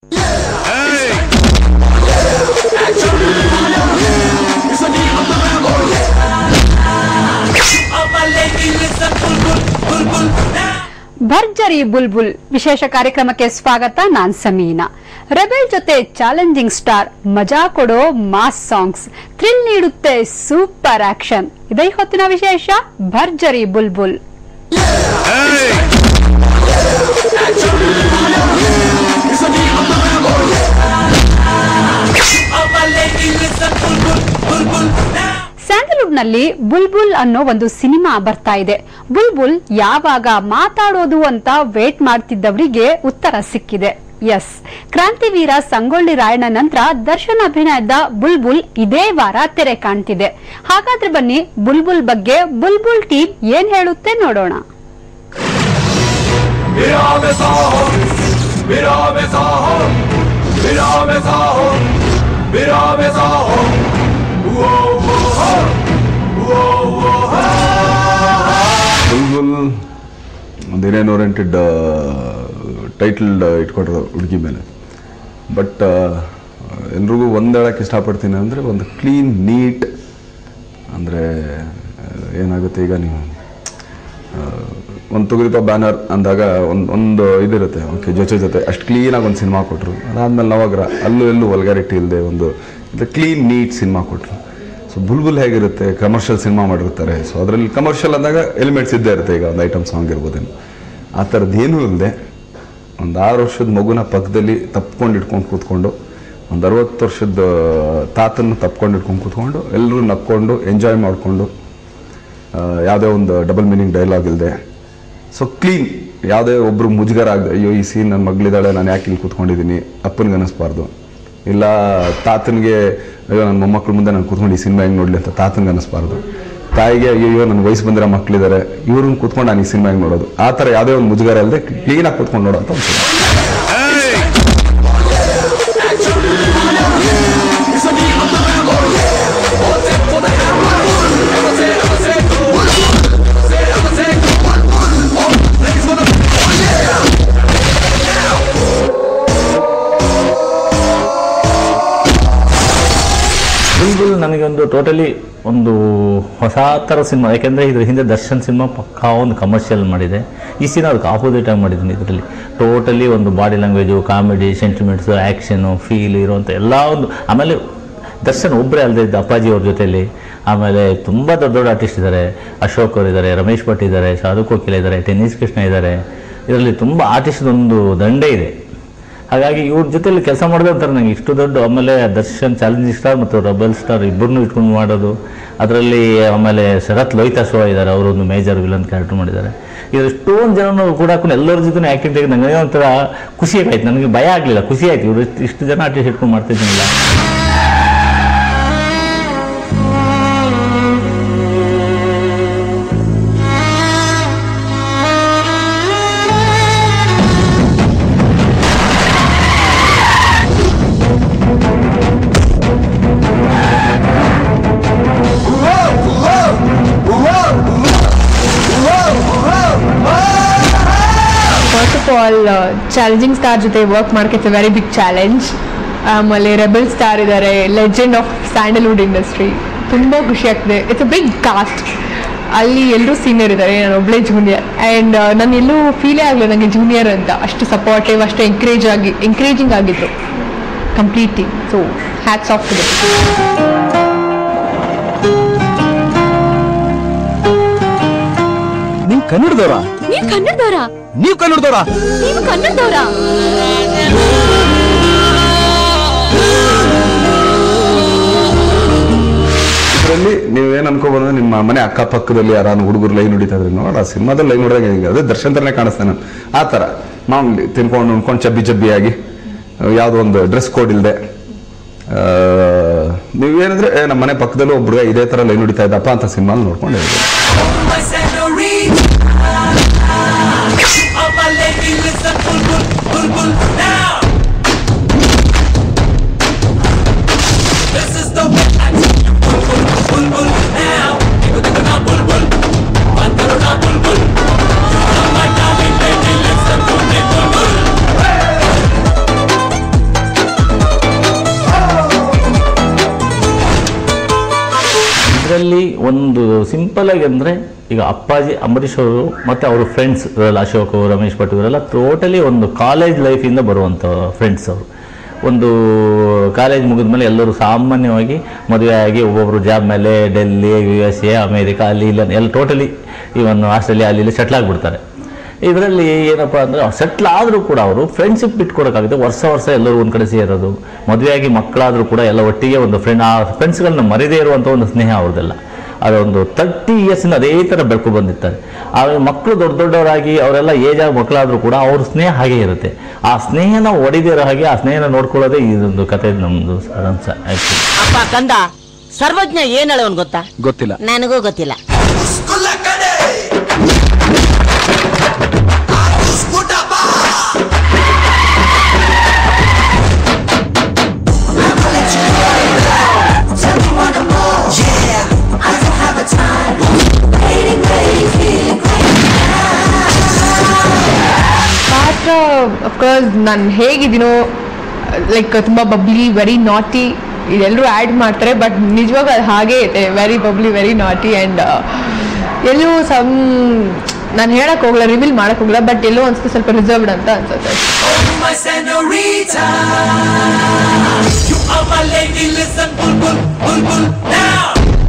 ಭರ್ಜರಿ ಬುಲ್ಬುಲ್ ವಿಶೇಷ ಕಾರ್ಯಕ್ರಮಕ್ಕೆ ಸ್ವಾಗತ ನಾನ್ ಸಮೀನಾ ರೆಬೆಲ್ ಜೊತೆ ಚಾಲೆಂಜಿಂಗ್ ಸ್ಟಾರ್ ಮಜಾ ಕೊಡೋ ಮಾಸ್ ಸಾಂಗ್ಸ್ ಥ್ರಿಲ್ ನೀಡುತ್ತೆ ಸೂಪರ್ ಆಕ್ಷನ್ ಇದೇ ಹೊತ್ತಿನ ವಿಶೇಷ ಭರ್ಜರಿ ಬುಲ್ಬುಲ್ ಸ್ಯಾಂಡಲ್ವುಡ್ ನಲ್ಲಿ ಬುಲ್ಬುಲ್ ಅನ್ನೋ ಒಂದು ಸಿನಿಮಾ ಬರ್ತಾ ಇದೆ ಬುಲ್ಬುಲ್ ಯಾವಾಗ ಮಾತಾಡೋದು ಅಂತ ವೇಟ್ ಮಾಡ್ತಿದ್ದವರಿಗೆ ಉತ್ತರ ಸಿಕ್ಕಿದೆ ಎಸ್ ಕ್ರಾಂತಿವೀರ ಸಂಗೊಳ್ಳಿ ರಾಯಣ್ಣ ನಂತರ ದರ್ಶನ್ ಅಭಿನಯದ ಬುಲ್ಬುಲ್ ಇದೇ ವಾರ ತೆರೆ ಕಾಣ್ತಿದೆ ಹಾಗಾದ್ರೆ ಬನ್ನಿ ಬುಲ್ಬುಲ್ ಬಗ್ಗೆ ಬುಲ್ಬುಲ್ ಟೀಮ್ ಏನ್ ಹೇಳುತ್ತೆ ನೋಡೋಣ Virame saho, virame saho, virame saho, virame saho. Whoa, whoa, ho, whoa, whoa, ho. Bulbul ಒಂದು ಏನೇನು ಓರಿಯೆಂಟೆಡ್ ಟೈಟಲ್ ಇಟ್ಕೊಟ್ರು ಹುಡುಗಿ ಮೇಲೆ ಬಟ್ ಎಲ್ರಿಗೂ ಒಂದು ಹೇಳಕ್ಕೆ ಇಷ್ಟಪಡ್ತೀನಿ ಅಂದರೆ ಒಂದು ಕ್ಲೀನ್ ನೀಟ್ ಅಂದರೆ ಏನಾಗುತ್ತೆ ಈಗ ನೀವು ಒಂದು ತುಗುರಿಪ ಬ್ಯಾನರ್ ಅಂದಾಗ ಒಂದು ಒಂದು ಇದಿರುತ್ತೆ ಓಕೆ ಜೊತೆ ಜೊತೆ ಅಷ್ಟು ಕ್ಲೀನಾಗಿ ಒಂದು ಸಿನಿಮಾ ಕೊಟ್ಟರು ಅದಾದಮೇಲೆ ನವಗ್ರ ಅಲ್ಲೂ ಎಲ್ಲೂ ವಲ್ಗಾರಿಟಿ ಇಲ್ಲದೆ ಒಂದು ಕ್ಲೀನ್ ನೀಟ್ ಸಿನಿಮಾ ಕೊಟ್ಟರು ಸೊ ಬುಲ್ಬುಲ್ ಹೇಗಿರುತ್ತೆ ಕಮರ್ಷಿಯಲ್ ಸಿನಿಮಾ ಮಾಡಿರ್ತಾರೆ ಸೊ ಅದರಲ್ಲಿ ಕಮರ್ಷಿಯಲ್ ಅಂದಾಗ ಎಲಿಮೆಂಟ್ಸ್ ಇದ್ದೇ ಇರುತ್ತೆ ಈಗ ಒಂದು ಐಟಮ್ ಸಾಂಗ್ ಇರ್ಬೋದೇನು ಆ ಥರದ್ದು ಏನೂ ಇಲ್ಲದೆ ಒಂದು ಆರು ವರ್ಷದ ಮಗುನ ಪಕ್ಕದಲ್ಲಿ ತಪ್ಕೊಂಡು ಇಟ್ಕೊಂಡು ಕೂತ್ಕೊಂಡು ಒಂದು ಅರವತ್ತು ವರ್ಷದ ತಾತನ್ನು ತಪ್ಕೊಂಡು ಇಟ್ಕೊಂಡು ಕೂತ್ಕೊಂಡು ಎಲ್ಲರೂ ನಕ್ಕೊಂಡು ಎಂಜಾಯ್ ಮಾಡಿಕೊಂಡು ಯಾವುದೇ ಒಂದು ಡಬಲ್ ಮೀನಿಂಗ್ ಡೈಲಾಗ್ ಇಲ್ಲದೆ ಸೊ ಕ್ಲೀನ್ ಯಾವುದೇ ಒಬ್ರು ಮುಜುಗರ ಆಗದೆ ಅಯ್ಯೋ ಈ ಸೀನ್ ನನ್ನ ಮಗಳಿದ್ದಾಳೆ ನಾನು ಯಾಕೆ ಇಲ್ಲಿ ಕೂತ್ಕೊಂಡಿದ್ದೀನಿ ಅಪ್ಪನಿಗೆ ಅನ್ನಿಸ್ಬಾರ್ದು ಇಲ್ಲ ತಾತನಿಗೆ ಅಯ್ಯೋ ನನ್ನ ಮೊಮ್ಮಕ್ಳ ಮುಂದೆ ನಾನು ಕೂತ್ಕೊಂಡು ಈ ಸಿನಿಮಾ ಹೆಂಗೆ ನೋಡಲಿ ಅಂತ ತಾತನಿಗೆ ಅನ್ನಿಸ್ಬಾರ್ದು ತಾಯಿಗೆ ಅಯ್ಯೋ ನನ್ನ ವಯಸ್ಸು ಬಂದಿರೋ ಮಕ್ಕಳಿದ್ದಾರೆ ಇವ್ರನ್ನ ಕೂತ್ಕೊಂಡು ನಾನು ಈ ಸಿನಿಮಾ ಹೆಂಗೆ ನೋಡೋದು ಆ ಥರ ಯಾವುದೇ ಒಂದು ಮುಜುಗರ ಇಲ್ಲದೆ ಕ್ಲೀನಾಗಿ ಕೂತ್ಕೊಂಡು ನೋಡೋ ಅಂತ ಒಂದು ಸಿನಿಮಾ ಬುಲ್ಬುಲ್ ನನಗೆ ಒಂದು ಟೋಟಲಿ ಒಂದು ಹೊಸ ಥರ ಸಿನಿಮಾ ಯಾಕೆಂದರೆ ಇದ್ರ ಹಿಂದೆ ದರ್ಶನ್ ಸಿನಿಮಾ ಪಕ್ಕಾ ಒಂದು ಕಮರ್ಷಿಯಲ್ ಮಾಡಿದೆ ಈ ಸಿನಿಮಾ ಅದಕ್ಕೆ ಆಪೋಸಿಟ್ ಆಗಿ ಮಾಡಿದ್ದೀನಿ ಇದರಲ್ಲಿ ಟೋಟಲಿ ಒಂದು body language comedy sentiments action feel ಇರುವಂಥ ಎಲ್ಲ ಒಂದು ಆಮೇಲೆ ದರ್ಶನ್ ಒಬ್ಬರೇ ಅಲ್ಲದೆ ಇದ್ದ ಅಪ್ಪಾಜಿ ಅವ್ರ ಜೊತೆಯಲ್ಲಿ ಆಮೇಲೆ ತುಂಬ ದೊಡ್ಡ ದೊಡ್ಡ ಆರ್ಟಿಸ್ಟ್ ಇದ್ದಾರೆ ಅಶೋಕ್ ಅವರು ಇದ್ದಾರೆ ರಮೇಶ್ ಭಟ್ ಇದ್ದಾರೆ ಸಾಧು ಕೋಕಿಲ ಇದ್ದಾರೆ ಟೆನ್ನಿಸ್ ಕೃಷ್ಣ ಇದ್ದಾರೆ ಇದರಲ್ಲಿ ತುಂಬ ಆರ್ಟಿಸ್ಟ್ ಒಂದು ದಂಡೆ ಇದೆ ಹಾಗಾಗಿ ಇವ್ರ ಜೊತೆಲಿ ಕೆಲಸ ಮಾಡೋದೇ ಒಂಥರ ನಂಗೆ ಇಷ್ಟು ದೊಡ್ಡ ಆಮೇಲೆ ದರ್ಶನ್ ಚಾಲೆಂಜಿಂಗ್ ಸ್ಟಾರ್ ಮತ್ತು ರಬಲ್ ಸ್ಟಾರ್ ಇಬ್ಬರನ್ನೂ ಇಟ್ಕೊಂಡು ಮಾಡೋದು ಅದರಲ್ಲಿ ಆಮೇಲೆ ಶರತ್ ಲೋಹಿತಾ ಶೋ ಇದ್ದಾರೆ ಅವರೊಂದು ಮೇಜರ್ ವಿಲನ್ ಕ್ಯಾರೆಕ್ಟರ್ ಮಾಡಿದ್ದಾರೆ ಇದು ಎಷ್ಟೊಂದು ಜನನು ಕೂಡ ಹಾಕೊಂಡು ಎಲ್ಲರ ಜೊತೆ ಆ್ಯಕ್ಟಿಂಗ್ ತೆಗೆದು ನನಗೆ ಒಂಥರ ಖುಷಿ ಆಯ್ತು ನನಗೆ ಭಯ ಆಗಲಿಲ್ಲ ಖುಷಿ ಆಯ್ತು ಇವರು ಇಷ್ಟು ಇಷ್ಟು ಜನ ಆರ್ಟಿಸ್ಟ್ ಇಟ್ಕೊಂಡು ಮಾಡ್ತಿದ್ದೀನಿಲ್ಲ first of all challenging star ಜೊತೆ ವರ್ಕ್ ಮಾಡೋಕೆ ಇಟ್ಸ್ ವೆರಿ ಬಿಗ್ ಚಾಲೆಂಜ್ ಆಮೇಲೆ ರೆಬಲ್ ಸ್ಟಾರ್ ಇದ್ದಾರೆ ಲೆಜೆಂಡ್ ಆಫ್ ಸ್ಯಾಂಡಲ್ವುಡ್ ಇಂಡಸ್ಟ್ರಿ ತುಂಬ ಖುಷಿ ಆಗ್ತಿದೆ ಇಟ್ಸ್ ಅ ಬಿಗ್ ಕಾಸ್ಟ್ ಅಲ್ಲಿ ಎಲ್ಲರೂ ಸೀನಿಯರ್ ಇದ್ದಾರೆ ನಾನು ಒಬ್ಬಳೇ ಜೂನಿಯರ್ ಆ್ಯಂಡ್ ನಾನು ಎಲ್ಲೂ ಫೀಲೇ ಆಗಲಿಲ್ಲ ನನಗೆ ಜೂನಿಯರ್ ಅಂತ ಅಷ್ಟು ಸಪೋರ್ಟಿವ್ ಅಷ್ಟು ಎಂಕರೇಜ್ ಆಗಿ ಎಂಕರೇಜಿಂಗ್ ಆಗಿದ್ರು completely so hats off to ನೀವು ಕನ್ನಡದವರ ನೀವ್ ಕನ್ನಡದವ್ರಾ ನೀವು ಕನ್ನಡದವರ ನೀವು ಕನ್ನಡದವ್ರಾ ಇದರಲ್ಲಿ ನೀವು ಏನು ಅನ್ಕೋಬೋದು ನಿಮ್ಮ ಮನೆ ಅಕ್ಕಪಕ್ಕದಲ್ಲಿ ಯಾರು ಹುಡುಗರು ಲೈನ್ ಹೊಡಿತಾ ಇದ್ರೆ ನೋಡ ಆ ಸಿನಿಮಾದಲ್ಲಿ ಲೈನ್ ಹೊಡೆದಾಗ ಹೆಂಗೆ ಅದೇ ದರ್ಶನ್ ಥರನೇ ಕಾಣಿಸ್ತಾನೆ ನಾನು ಆ ಥರ ಮಾಮೂಲಿ ತಿನ್ಕೊಂಡು ಉಣ್ಕೊಂಡು ಚಬ್ಬಿ ಚಬ್ಬಿಯಾಗಿ ಯಾವುದೋ ಒಂದು ಡ್ರೆಸ್ ಕೋಡ್ ಇಲ್ಲದೆ ನೀವೇನಂದ್ರೆ ಏ, ನಮ್ಮ ಮನೆ ಪಕ್ಕದಲ್ಲೂ ಒಬ್ರು ಇದೇ ಥರ ಲೈನ್ ಹೊಡಿತಾ ಇದ್ದಪ್ಪ ಅಂತ ಸಿನಿಮಾ ನೋಡ್ಕೊಂಡು ಹೇಳಿದೆ My senorita. All my ladies, listen, bulbul, bulbul, now. This is the way I take you, bulbul, bulbul, now. People think I'm not bulbul, but they're not bulbul. All my darling lady, listen to me, bulbul. ಇದರಲ್ಲಿ ಒಂದು simple ಆಗಿ ಅಂದರೆ ಈಗ ಅಪ್ಪಾಜಿ ಅಂಬರೀಷ್ ಅವರು ಮತ್ತು ಅವರ friends ಇವರೆಲ್ಲ ಅಶೋಕ್ ರಮೇಶ್ ಭಟ್ ಇವರೆಲ್ಲ ಟೋಟಲಿ ಒಂದು ಕಾಲೇಜ್ ಲೈಫಿಂದ ಬರುವಂಥ ಫ್ರೆಂಡ್ಸ್ ಅವರು ಒಂದು ಕಾಲೇಜ್ ಮುಗಿದ್ಮೇಲೆ ಎಲ್ಲರೂ ಸಾಮಾನ್ಯವಾಗಿ ಮದುವೆ ಆಗಿ ಒಬ್ಬೊಬ್ಬರು ಜಾಬ್ ಮೇಲೆ Delhi U S A America ಅಲ್ಲಿ ಇಲ್ಲ ಎಲ್ಲ ಟೋಟಲಿ ಇವನ್ ಆಸ್ಟ್ರೇಲಿಯಾ ಅಲ್ಲಿ ಇಲ್ಲಿ ಸೆಟ್ಲ್ ಆಗಿಬಿಡ್ತಾರೆ ಇದರಲ್ಲಿ ಏನಪ್ಪ ಅಂದರೆ ಸೆಟ್ಲ್ ಆದರೂ ಕೂಡ ಅವರು ಫ್ರೆಂಡ್ಶಿಪ್ ಬಿಟ್ಕೊಡೋಕ್ಕಾಗುತ್ತೆ ವರ್ಷ ವರ್ಷ ಎಲ್ಲರೂ ಒಂದು ಕಡೆ ಸೇರೋದು ಮದುವೆಯಾಗಿ ಮಕ್ಕಳಾದರೂ ಕೂಡ ಎಲ್ಲ ಒಟ್ಟಿಗೆ ಒಂದು ಫ್ರೆಂಡ್ ಆ ಫ್ರೆಂಡ್ಸ್ಗಳನ್ನ ಮರೆದೇ ಇರುವಂಥ ಒಂದು ಸ್ನೇಹ ಅವ್ರದ್ದೆಲ್ಲ ಅದೊಂದು ತರ್ಟಿ ಇಯರ್ಸಿಂದ ಅದೇ ಥರ ಬೆಳ್ಕೊ ಬಂದಿರ್ತಾರೆ ಆಮೇಲೆ ಮಕ್ಕಳು ದೊಡ್ಡ ದೊಡ್ಡವರಾಗಿ ಅವರೆಲ್ಲ ಏಜ್ ಆಗಿ ಮಕ್ಕಳಾದರೂ ಕೂಡ ಅವ್ರ ಸ್ನೇಹ ಹಾಗೆ ಇರುತ್ತೆ ಆ ಸ್ನೇಹನ ಒಡಿದೇ ಇರೋ ಹಾಗೆ ಆ ಸ್ನೇಹನ ನೋಡ್ಕೊಳ್ಳೋದೇ ಇದೊಂದು ಕತೆ ನಮ್ಮದು ಸಾರಾಂಶ ಆ್ಯಕ್ಚುಲಿ ಅಪ್ಪ ಕಂದ ಸರ್ವಜ್ಞ ಏನ್ ಹೇಳೋನ್ ಗೊತ್ತಾ ಗೊತ್ತಿಲ್ಲ ನನಗೂ ಗೊತ್ತಿಲ್ಲ ಸ್ಕೂಲ ಕಡೆ ಸ್ಕೂಟಪ್ಪ ಪಾತ್ರ ಅಫ್ಕೋರ್ಸ್ ನಾನು ಹೇಗಿದ್ದೀನೋ ಲೈಕ್ ತುಂಬ ಬಬ್ಲಿ ವೆರಿ ನಾಟಿ ಇದೆಲ್ಲರೂ ಆ್ಯಡ್ ಮಾಡ್ತಾರೆ ಬಟ್ ನಿಜವಾಗ ಅದು ಹಾಗೇ ಇದೆ very bubbly very naughty and ಎಲ್ಲೂ ಸಮ್ ನಾನು ಹೇಳಕ್ ಹೋಗಲ್ಲ ರಿವೀಲ್ ಮಾಡಕ್ ಹೋಗಲ್ಲ ಬಟ್ ಎಲ್ಲೋ ಅನ್ಸುತ್ತೆ ಸ್ವಲ್ಪ ರಿಸರ್ವ್ಡ್ ಅಂತ ಅನ್ಸುತ್ತೆ Oh, my senorita. You are my lady, listen, bulbul, bulbul, now.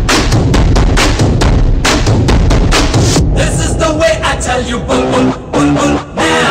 This is the way I tell you, bulbul, bulbul, now.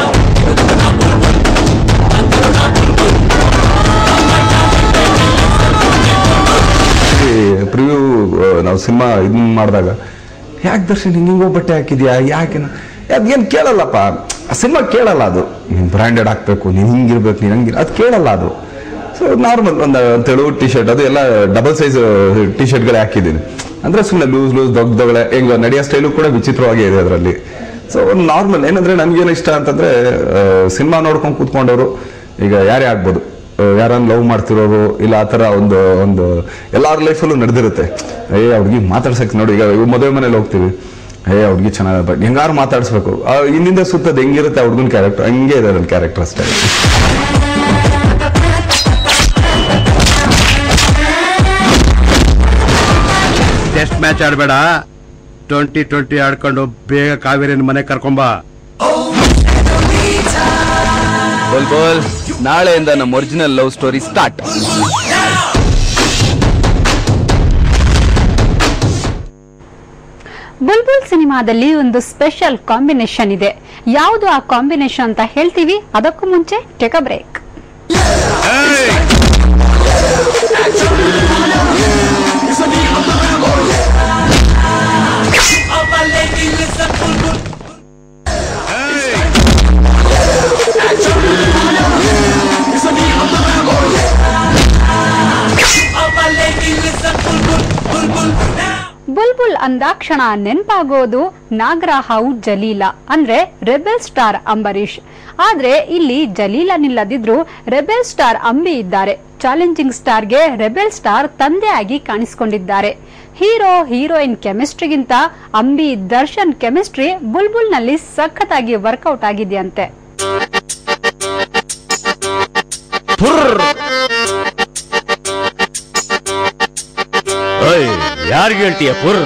Preview ನಾವು ಸಿನಿಮಾ ಇದನ್ನ ಮಾಡಿದಾಗ ಯಾಕೆ ದರ್ಶನ್ ಹಿಂಗೆ ಹಿಂಗೋ ಬಟ್ಟೆ ಹಾಕಿದ್ಯಾ ಯಾಕೆ ಅದೇನು ಕೇಳಲ್ಲಪ್ಪ ಸಿನಿಮಾ ಕೇಳಲ್ಲ ಅದು ನೀನು ಬ್ರ್ಯಾಂಡೆಡ್ ಹಾಕ್ಬೇಕು ನೀನು ಹಿಂಗಿರ್ಬೇಕು ನೀನು ಹಂಗಿರ್ ಅದು ಕೇಳಲ್ಲ ಅದು ಸೊ ನಾರ್ಮಲ್ ಒಂದು ತೆಳು ಟಿ ಶರ್ಟ್ ಅದು ಎಲ್ಲ ಡಬಲ್ ಸೈಜ್ ಟಿ ಶರ್ಟ್ಗಳೇ ಹಾಕಿದ್ದೀನಿ ಅಂದರೆ ಸುಮ್ಮನೆ ಲೂಸ್ ಲೂಸ್ ದೊಡ್ಡ ದೊಡ್ಡ ಹೆಂಗ ನಡೆಯೋ ಸ್ಟೈಲು ಕೂಡ ವಿಚಿತ್ರವಾಗಿ ಇದೆ ಅದರಲ್ಲಿ ಸೊ ಒಂದು ನಾರ್ಮಲ್ ಏನಂದ್ರೆ ನನ್ಗೇನು ಇಷ್ಟ ಅಂತಂದ್ರೆ ಸಿನಿಮಾ ನೋಡ್ಕೊಂಡು ಕೂತ್ಕೊಂಡವರು ಈಗ ಯಾರೇ ಆಗ್ಬೋದು ಯಾರನ್ನ ಲವ್ ಮಾಡ್ತಿರೋರು ಇಲ್ಲ ಆ ಥರ ಒಂದು ಒಂದು ಎಲ್ಲಾರ ಲೈಫಲ್ಲೂ ನಡೆದಿರುತ್ತೆ ಏ ಅವ್ರಿಗೆ ಮಾತಾಡ್ಸಕ್ಕೆ ನೋಡಿ ಈಗ ಇವ್ ಮದುವೆ ಮನೇಲಿ ಹೋಗ್ತೀವಿ ಏ ಅವ್ರಿಗೆ ಚೆನ್ನಾಗಿ ಬಟ್ ಹೆಂಗಾರು ಮಾತಾಡಿಸ್ಬೇಕು ಆ ಹಿಂದಿಂದ ಸುತ್ತದ ಹೆಂಗಿರುತ್ತೆ ಆ ಹುಡುಗನ ಕ್ಯಾರೆಕ್ಟರ್ ಹಂಗೆ ಇದೆ ನನ್ನ ಕ್ಯಾರೆಕ್ಟರ್ ಅಷ್ಟೇ ಟೆಸ್ಟ್ ಮ್ಯಾಚ್ ಆಡಬೇಡ ಟ್ವೆಂಟಿ ಟ್ವೆಂಟಿ ಆಡ್ಕೊಂಡು ಬೇಗ ಕಾವೇರಿನ ಮನೆ ಕರ್ಕೊಂಬ ಬೋಲ್ ಬೋಲ್ ನಾಳೆಯಿಂದ ನಮ್ಮ original love story start Bulbul ಸಿನಿಮಾದಲ್ಲಿ ಒಂದು ಸ್ಪೆಷಲ್ ಕಾಂಬಿನೇಷನ್ ಇದೆ ಯಾವುದು ಆ ಕಾಂಬಿನೇಷನ್ ಅಂತ ಹೇಳ್ತೀವಿ ಅದಕ್ಕೂ ಮುಂಚೆ take a break Oh, my lady, listen, bulbul. Oh, my lady, listen, bulbul, bulbul, now. Bulbul ಅಂದಾಕ್ಷಣ ನೆನಪಾಗೋದು ನಾಗರಾಹವು ಜಲೀಲ ಅಂದ್ರೆ ರೆಬೆಲ್ ಸ್ಟಾರ್ ಅಂಬರೀಶ್ ಆದ್ರೆ ಇಲ್ಲಿ ಜಲೀಲ ನಿಲ್ಲದಿದ್ರು ರೆಬೆಲ್ ಸ್ಟಾರ್ ಅಂಬಿ ಇದ್ದಾರೆ ಚಾಲೆಂಜಿಂಗ್ ಸ್ಟಾರ್ಗೆ ರೆಬೆಲ್ ಸ್ಟಾರ್ ತಂದೆಯಾಗಿ ಕಾಣಿಸಿಕೊಂಡಿದ್ದಾರೆ ಹೀರೋ ಹೀರೋಯಿನ್ ಕೆಮಿಸ್ಟ್ರಿಗಿಂತ ಅಂಬಿ ದರ್ಶನ್ ಕೆಮಿಸ್ಟ್ರಿ ಬುಲ್ಬುಲ್ ನಲ್ಲಿ ಸಖತ್ತಾಗಿ ವರ್ಕೌಟ್ ಆಗಿದೆಯಂತೆ ಯಾರಿಗೆ ಹೇಳ್ತೀಯ ಪುರ್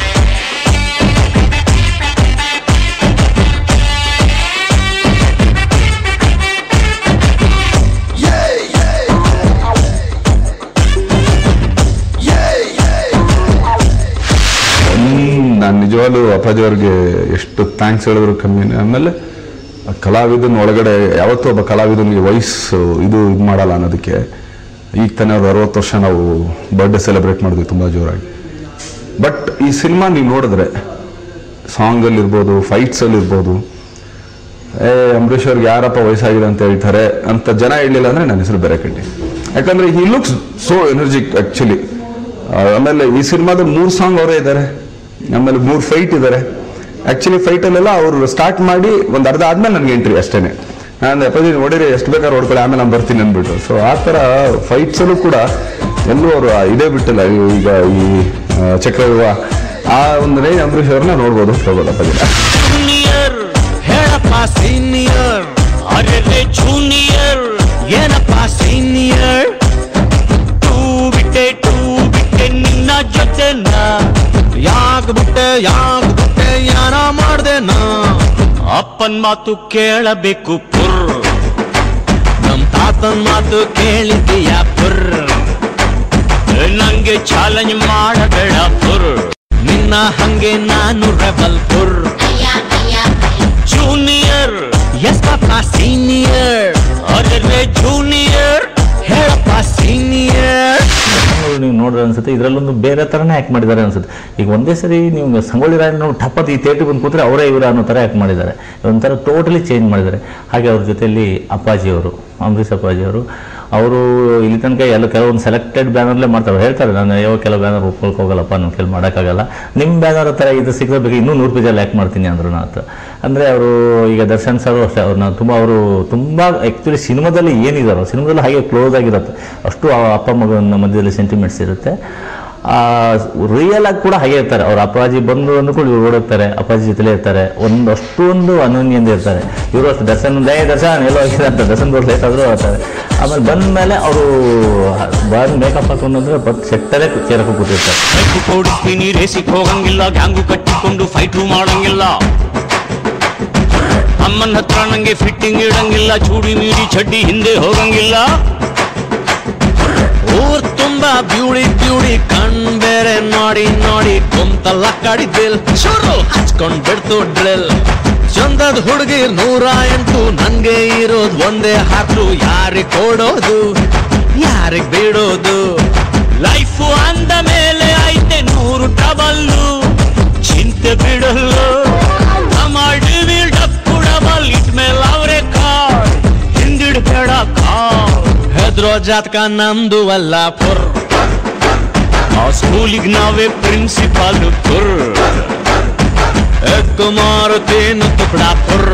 ನಾನು ನಿಜವಾಗ್ಲೂ ಅಪ್ಪಾಜಿ ಅವ್ರಿಗೆ ಎಷ್ಟು ಥ್ಯಾಂಕ್ಸ್ ಹೇಳಿದ್ರು ಕಮ್ಮಿ ಆಮೇಲೆ ಆ ಕಲಾವಿದನ ಒಳಗಡೆ ಯಾವತ್ತೂ ಒಬ್ಬ ಕಲಾವಿದನಿಗೆ ವಯಸ್ಸು ಇದು ಇದು ಮಾಡಲ್ಲ ಅನ್ನೋದಕ್ಕೆ ಈಗ ತಾನೇ ಅವ್ರು ಅರವತ್ತು ವರ್ಷ ನಾವು ಬರ್ಡೇ ಸೆಲೆಬ್ರೇಟ್ ಮಾಡಿದ್ವಿ ತುಂಬ ಜೋರಾಗಿ ಬಟ್ ಈ ಸಿನಿಮಾ ನೀವು ನೋಡಿದ್ರೆ ಸಾಂಗಲ್ಲಿರ್ಬೋದು ಫೈಟ್ಸಲ್ಲಿರ್ಬೋದು ಏ ಅಂಬರೀಷ್ ಅವ್ರಿಗೆ ಯಾರಪ್ಪ ವಯಸ್ಸಾಗಿದೆ ಅಂತ ಹೇಳ್ತಾರೆ ಅಂತ ಜನ ಹೇಳಿಲ್ಲ ಅಂದ್ರೆ ನನ್ನ ಹೆಸರು ಬೇರೆ ಕಟ್ಟಿ ಯಾಕಂದ್ರೆ he looks so energetic actually ಆಮೇಲೆ ಈ ಸಿನಿಮಾದಲ್ಲಿ ಮೂರು ಸಾಂಗ್ ಅವರೇ ಇದ್ದಾರೆ ಆಮೇಲೆ ಮೂರು ಫೈಟ್ ಇದ್ದಾರೆ ಆಕ್ಚುಲಿ ಫೈಟಲ್ಲೆಲ್ಲ ಅವರು ಸ್ಟಾರ್ಟ್ ಮಾಡಿ ಒಂದು ಅರ್ಧ ಆದ್ಮೇಲೆ ನನಗೆ ಎಂಟ್ರಿ ಅಷ್ಟೇನೆ ನಾನು ಅಪ್ಪಾಜಿ ನೋಡಿರಿ ಎಷ್ಟು ಬೇಕಾದ್ರೆ ಹೊಡ್ಕೊಳ್ಳಿ ಆಮೇಲೆ ನಾನು ಬರ್ತೀನಿ ಅಂದ್ಬಿಟ್ಟು ಸೊ ಆ ಥರ ಫೈಟ್ಸಲ್ಲೂ ಕೂಡ ಎಲ್ಲೂ ಅವರು ಇದೇ ಬಿಟ್ಟಿಲ್ಲ ಈಗ ಈ ಆ, ಚಕ್ರವ್ಯೂಹ ಆ ಒಂದು ರೇಂಜ್ ಅಂಬರೀಷ್ ಅವ್ರನ್ನ ನೋಡ್ಬೋದು ಹೋಗೋದು ಅಪ್ಪಾಜಿ ಜೂನಿಯರ್ ಹೇಳಪ್ಪ ಸೀನಿಯರ್ ಅರೆ ಜೂನಿಯರ್ ಏನಪ್ಪ ಸೀನಿಯರ್ ಟೂ ಬಿಟ್ಟೆ ಟೂ ಬಿಟ್ಟೆ ನಿನ್ನ ಜೊತೆನ ಯಾಕ್ ಬಿಟ್ಟೆ ಯಾಕ್ ಬಿಟ್ಟೆ ಯಾನ ಮಾಡ್ದೆ ನಾ ಅಪ್ಪನ್ ಮಾತು ಕೇಳಬೇಕು ಪುರ್ ನಮ್ ತಾತನ್ ಮಾತು ಕೇಳಿದೀಯ ಪುರ್ ನಂಗೆ ಚಾಲೆಂಜ್ ಮಾಡಬೇಡ ಪುರ್ ನಿನ್ನ ಹಂಗೆ ನಾನು ರೆಬಲ್ ಪುರ್ ಜೂನಿಯರ್ ಎಸ್ ಪಾಪ ಸೀನಿಯರ್ ಅರೆ ಜೂನಿಯರ್ ಹೇಳಪ್ಪ ಸೀನಿಯರ್ ಸಂಗೊಳ್ಳಿ ನೀವು ನೋಡಿದ್ರೆ ಅನ್ಸುತ್ತೆ ಇದರಲ್ಲೊಂದು ಬೇರೆ ಥರನೇ ಆ್ಯಕ್ಟ್ ಮಾಡಿದ್ದಾರೆ ಅನ್ಸುತ್ತೆ ಈಗ ಒಂದೇ ಸರಿ ನೀವು ಸಂಗೊಳ್ಳಿ ರಾಯ್ ನೋಡಿ ಟಪ್ಪತ್ ಈ ಥಿಯೇಟ್ರಿಗೆ ಬಂದು ಕೂತ್ರೆ ಅವರೇ ಇವರ ಅನ್ನೋ ಥರ ಆ್ಯಕ್ಟ್ ಮಾಡಿದ್ದಾರೆ ಒಂಥರ ಟೋಟಲಿ ಚೇಂಜ್ ಮಾಡಿದ್ದಾರೆ ಹಾಗೆ ಅವ್ರ ಜೊತೆಯಲ್ಲಿ ಅಪ್ಪಾಜಿಯವರು ಅಂಬರೀಷ್ ಅಪ್ಪಾಜಿಯವರು ಅವರು ಇಲ್ಲಿ ತನಕ ಎಲ್ಲ ಕೆಲವೊಂದು ಸೆಲೆಕ್ಟೆಡ್ ಬ್ಯಾನರ್ಲೇ ಮಾಡ್ತಾರೆ ಹೇಳ್ತಾರೆ ನಾನು ಯಾವ ಕೆಲವು ಬ್ಯಾನರ್ ಒಪ್ಕೊಳಕ್ ಹೋಗಲ್ಲಪ್ಪ ನಾನು ಕೆಲ ಮಾಡೋಕ್ಕಾಗಲ್ಲ ನಿಮ್ಮ ಬ್ಯಾನರ್ ಥರ ಇದು ಸಿಕ್ಕರೆ ಬೇಕು ಇನ್ನೂ ನೂರು ಪೇಜಲ್ಲಿ ಆ್ಯಕ್ಟ್ ಮಾಡ್ತೀನಿ ಅಂದರು ಅಂತ ಅಂದರೆ ಅವರು ಈಗ ದರ್ಶನ್ ಸರ್ ಅಷ್ಟೇ ಅವ್ರನ್ನ ತುಂಬ ಅವರು ತುಂಬ ಆ್ಯಕ್ಚುಲಿ ಸಿನಿಮಾದಲ್ಲಿ ಏನಿದಾರೋ ಸಿನಿಮಾದಲ್ಲಿ ಹಾಗೆ ಕ್ಲೋಸ್ ಆಗಿರುತ್ತೆ ಅಷ್ಟು ಆ ಅಪ್ಪ ಮಗನ ಮಧ್ಯದಲ್ಲಿ ಸೆಂಟಿಮೆಂಟ್ಸ್ ಇರುತ್ತೆ ರಿಯಲ್ ಆಗಿ ಕೂಡ ಹಾಗೆ ಇರ್ತಾರೆ ಅವ್ರ ಅಪ್ಪಾಜಿ ಬಂದು ಅಂದ್ಕೊಂಡು ಇವ್ರು ಓಡೋಗ್ತಾರೆ ಅಪ್ಪಾಜಿ ಜೊತೆಲೇ ಇರ್ತಾರೆ ಒಂದು ಅಷ್ಟೊಂದು ಅನನ್ಯಿಂದ ಇರ್ತಾರೆ ಇವರು ಅಷ್ಟು ದರ್ಶನ್ ದಯ ದರ್ಶನ್ ಎಲ್ಲೋ ಹೋಗಿದೆ ಅಂತ ದರ್ಶನ್ ಬರೋ ಲೇಟ್ ಆದರೂ ಹೋಗ್ತಾರೆ ಆಮೇಲೆ ಬಂದ ಮೇಲೆ ಅವರು ಬಂದು ಮೇಕಪ್ ಹಾಕೊಂಡ್ರೆ ಬಟ್ ಸೆಟ್ಟಲ್ಲೇ ಚೇರಕ್ಕೆ ಕೂತಿರ್ತಾರೆ ಬೈಕು ಓಡಿಸ್ತೀನಿ ರೇಸಿಗೆ ಹೋಗಂಗಿಲ್ಲ ಗ್ಯಾಂಗು ಕಟ್ಟಿಕೊಂಡು ಫೈಟ್ರು ಮಾಡಂಗಿಲ್ಲ ಅಮ್ಮನ ಹತ್ರ ನಂಗೆ ಫಿಟ್ಟಿಂಗ್ ಇಡಂಗಿಲ್ಲ ಚೂಡಿ ಮೀಡಿ ಚಡ್ಡಿ ಹಿಂದೆ ಹೋಗಂಗಿಲ್ಲ ಊರ್ ತುಂಬಾ ಬ್ಯೂಡಿ ಬ್ಯೂಡಿ ಕಣ್ ಬೇರೆ ನೋಡಿ ನೋಡಿ ಕುಂತಲ್ಲ ಕಡಿದಿಲ್ ಶುರು ಹಚ್ಕೊಂಡ್ ಬಿಡ್ತು ಡ್ರಿಲ್ ಚಂದದ್ ಹುಡುಗಿ ನೂರ ಎಂಟು ನನ್ಗೆ ಇರೋದ್ ಒಂದೇ ಹಾಕ್ಲು ಯಾರಿಗ್ ಕೊಡೋದು ಯಾರಿಗ್ ಬಿಡೋದು ಲೈಫು ಅಂದ ಮೇಲೆ ಐತೆ ನೂರು ಟಬಲ್ಲು ಚಿಂತೆ ಬಿಡಲು ಡಪ್ಪು ಡಬಲ್ ಇಟ್ಮೇಲೆ ಅವರೇ ಕಾರ್ ಹಿಂದಿಡ್ಬೇಡ ಕಾರ್ ಹೆದ್ರೋ ಜಾತಕ ನಮ್ದು ಅಲ್ಲ ಪುರ್ ಆ ಸ್ಕೂಲಿಗೆ ನಾವೇ ಪ್ರಿನ್ಸಿಪಾಲ್ ಪುರ್ ಎದ್ದು ಮಾರುತ್ತೇನು ತುಕಡ ಪುರ್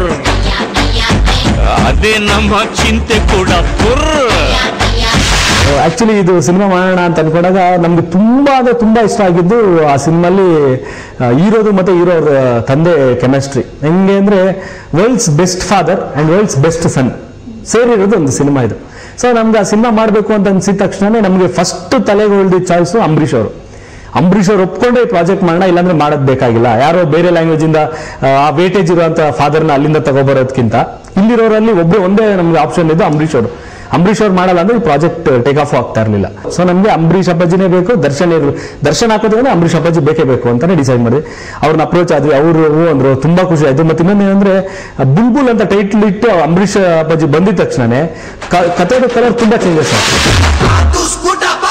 ಅದೇ ನಮ್ಮ ಚಿಂತೆ ಕೂಡ ಪುರ್ ಆಕ್ಚುಲಿ ಇದು ಸಿನಿಮಾ ಮಾಡೋಣ ಅಂತ ಅನ್ಕೊಂಡಾಗ ನಮ್ಗೆ ತುಂಬಾ ಅಂದ್ರೆ ತುಂಬಾ ಇಷ್ಟ ಆಗಿದ್ದು ಆ ಸಿನಿಮಲ್ಲಿ ಹೀರೋದು ಮತ್ತೆ ಹೀರೋ ಅವ್ರ ತಂದೆ ಕೆಮಿಸ್ಟ್ರಿ ಹೆಂಗೆ ಅಂದ್ರೆ world's best father and world's best son ಸೇರಿರೋದು ಒಂದು ಸಿನಿಮಾ ಇದು ಸೊ ನಮ್ಗೆ ಆ ಸಿನಿಮಾ ಮಾಡಬೇಕು ಅಂತ ಅನ್ಸಿದ ತಕ್ಷಣ ನಮಗೆ ಫಸ್ಟ್ ತಲೆಗೆ ಉಳಿದ ಚಾಯ್ಸು ಅಂಬರೀಷ್ ಅವರು ಅಂಬರೀಷ್ ಅವ್ರು ಒಪ್ಕೊಂಡೆ ಪ್ರಾಜೆಕ್ಟ್ ಮಾಡೋಣ ಇಲ್ಲಾಂದ್ರೆ ಮಾಡೋದ್ ಬೇಕಾಗಿಲ್ಲ ಯಾರೋ ಬೇರೆ ಲ್ಯಾಂಗ್ವೇಜ್ ಇಂದ ಆ, ಆ ವೇಟೇಜ್ ಇರುವಂತ ಫಾದರ್ನ ಅಲ್ಲಿಂದ ತಗೊಬರೋದಕ್ಕಿಂತ ಇಲ್ಲಿರೋರಲ್ಲಿ ಒಬ್ಬರು ಒಂದೇ ನಮ್ಗೆ ಆಪ್ಷನ್ ಇದು ಅಂಬರೀಷ್ ಅವರು ಅಂಬರೀಷ್ ಅವ್ರು ಮಾಡಲ್ಲ ಅಂದ್ರೆ ಪ್ರಾಜೆಕ್ಟ್ ಟೇಕ್ ಆಫ್ ಆಗ್ತಾ ಇರಲಿಲ್ಲ ಸೊ ನಮ್ಗೆ ಅಂಬರೀಷ್ ಅಪ್ಪಾಜಿನೇ ಬೇಕು ದರ್ಶನ್ ಇರ್ಲಿ ದರ್ಶನ್ ಹಾಕೋದ್ರೆ ಅಂಬರೀಷ್ ಅಪ್ಪಾಜಿ ಬೇಕೇ ಬೇಕು ಅಂತಾನೆ ಡಿಸೈಡ್ ಮಾಡಿದ್ವಿ ಅವ್ರನ್ನ ಅಪ್ರೋಚ್ ಆದ್ವಿ ಅವರು ಹೂ ಅಂದ್ರು ತುಂಬಾ ಖುಷಿ ಆಯ್ತು ಮತ್ತೆ ಇನ್ನೊಂದು ಏನಂದ್ರೆ ಆ ಬುಲ್ಬುಲ್ ಅಂತ ಟೈಟ್ಲ್ ಇಟ್ಟು ಅಂಬರೀಷ್ ಅಪ್ಪಾಜಿ ಬಂದಿದ ತಕ್ಷಣನೇ ಕ- ಕಥೆದು ಕಲರ್ ತುಂಬಾ ಚೇಂಜಸ್ ಆಯ್ತು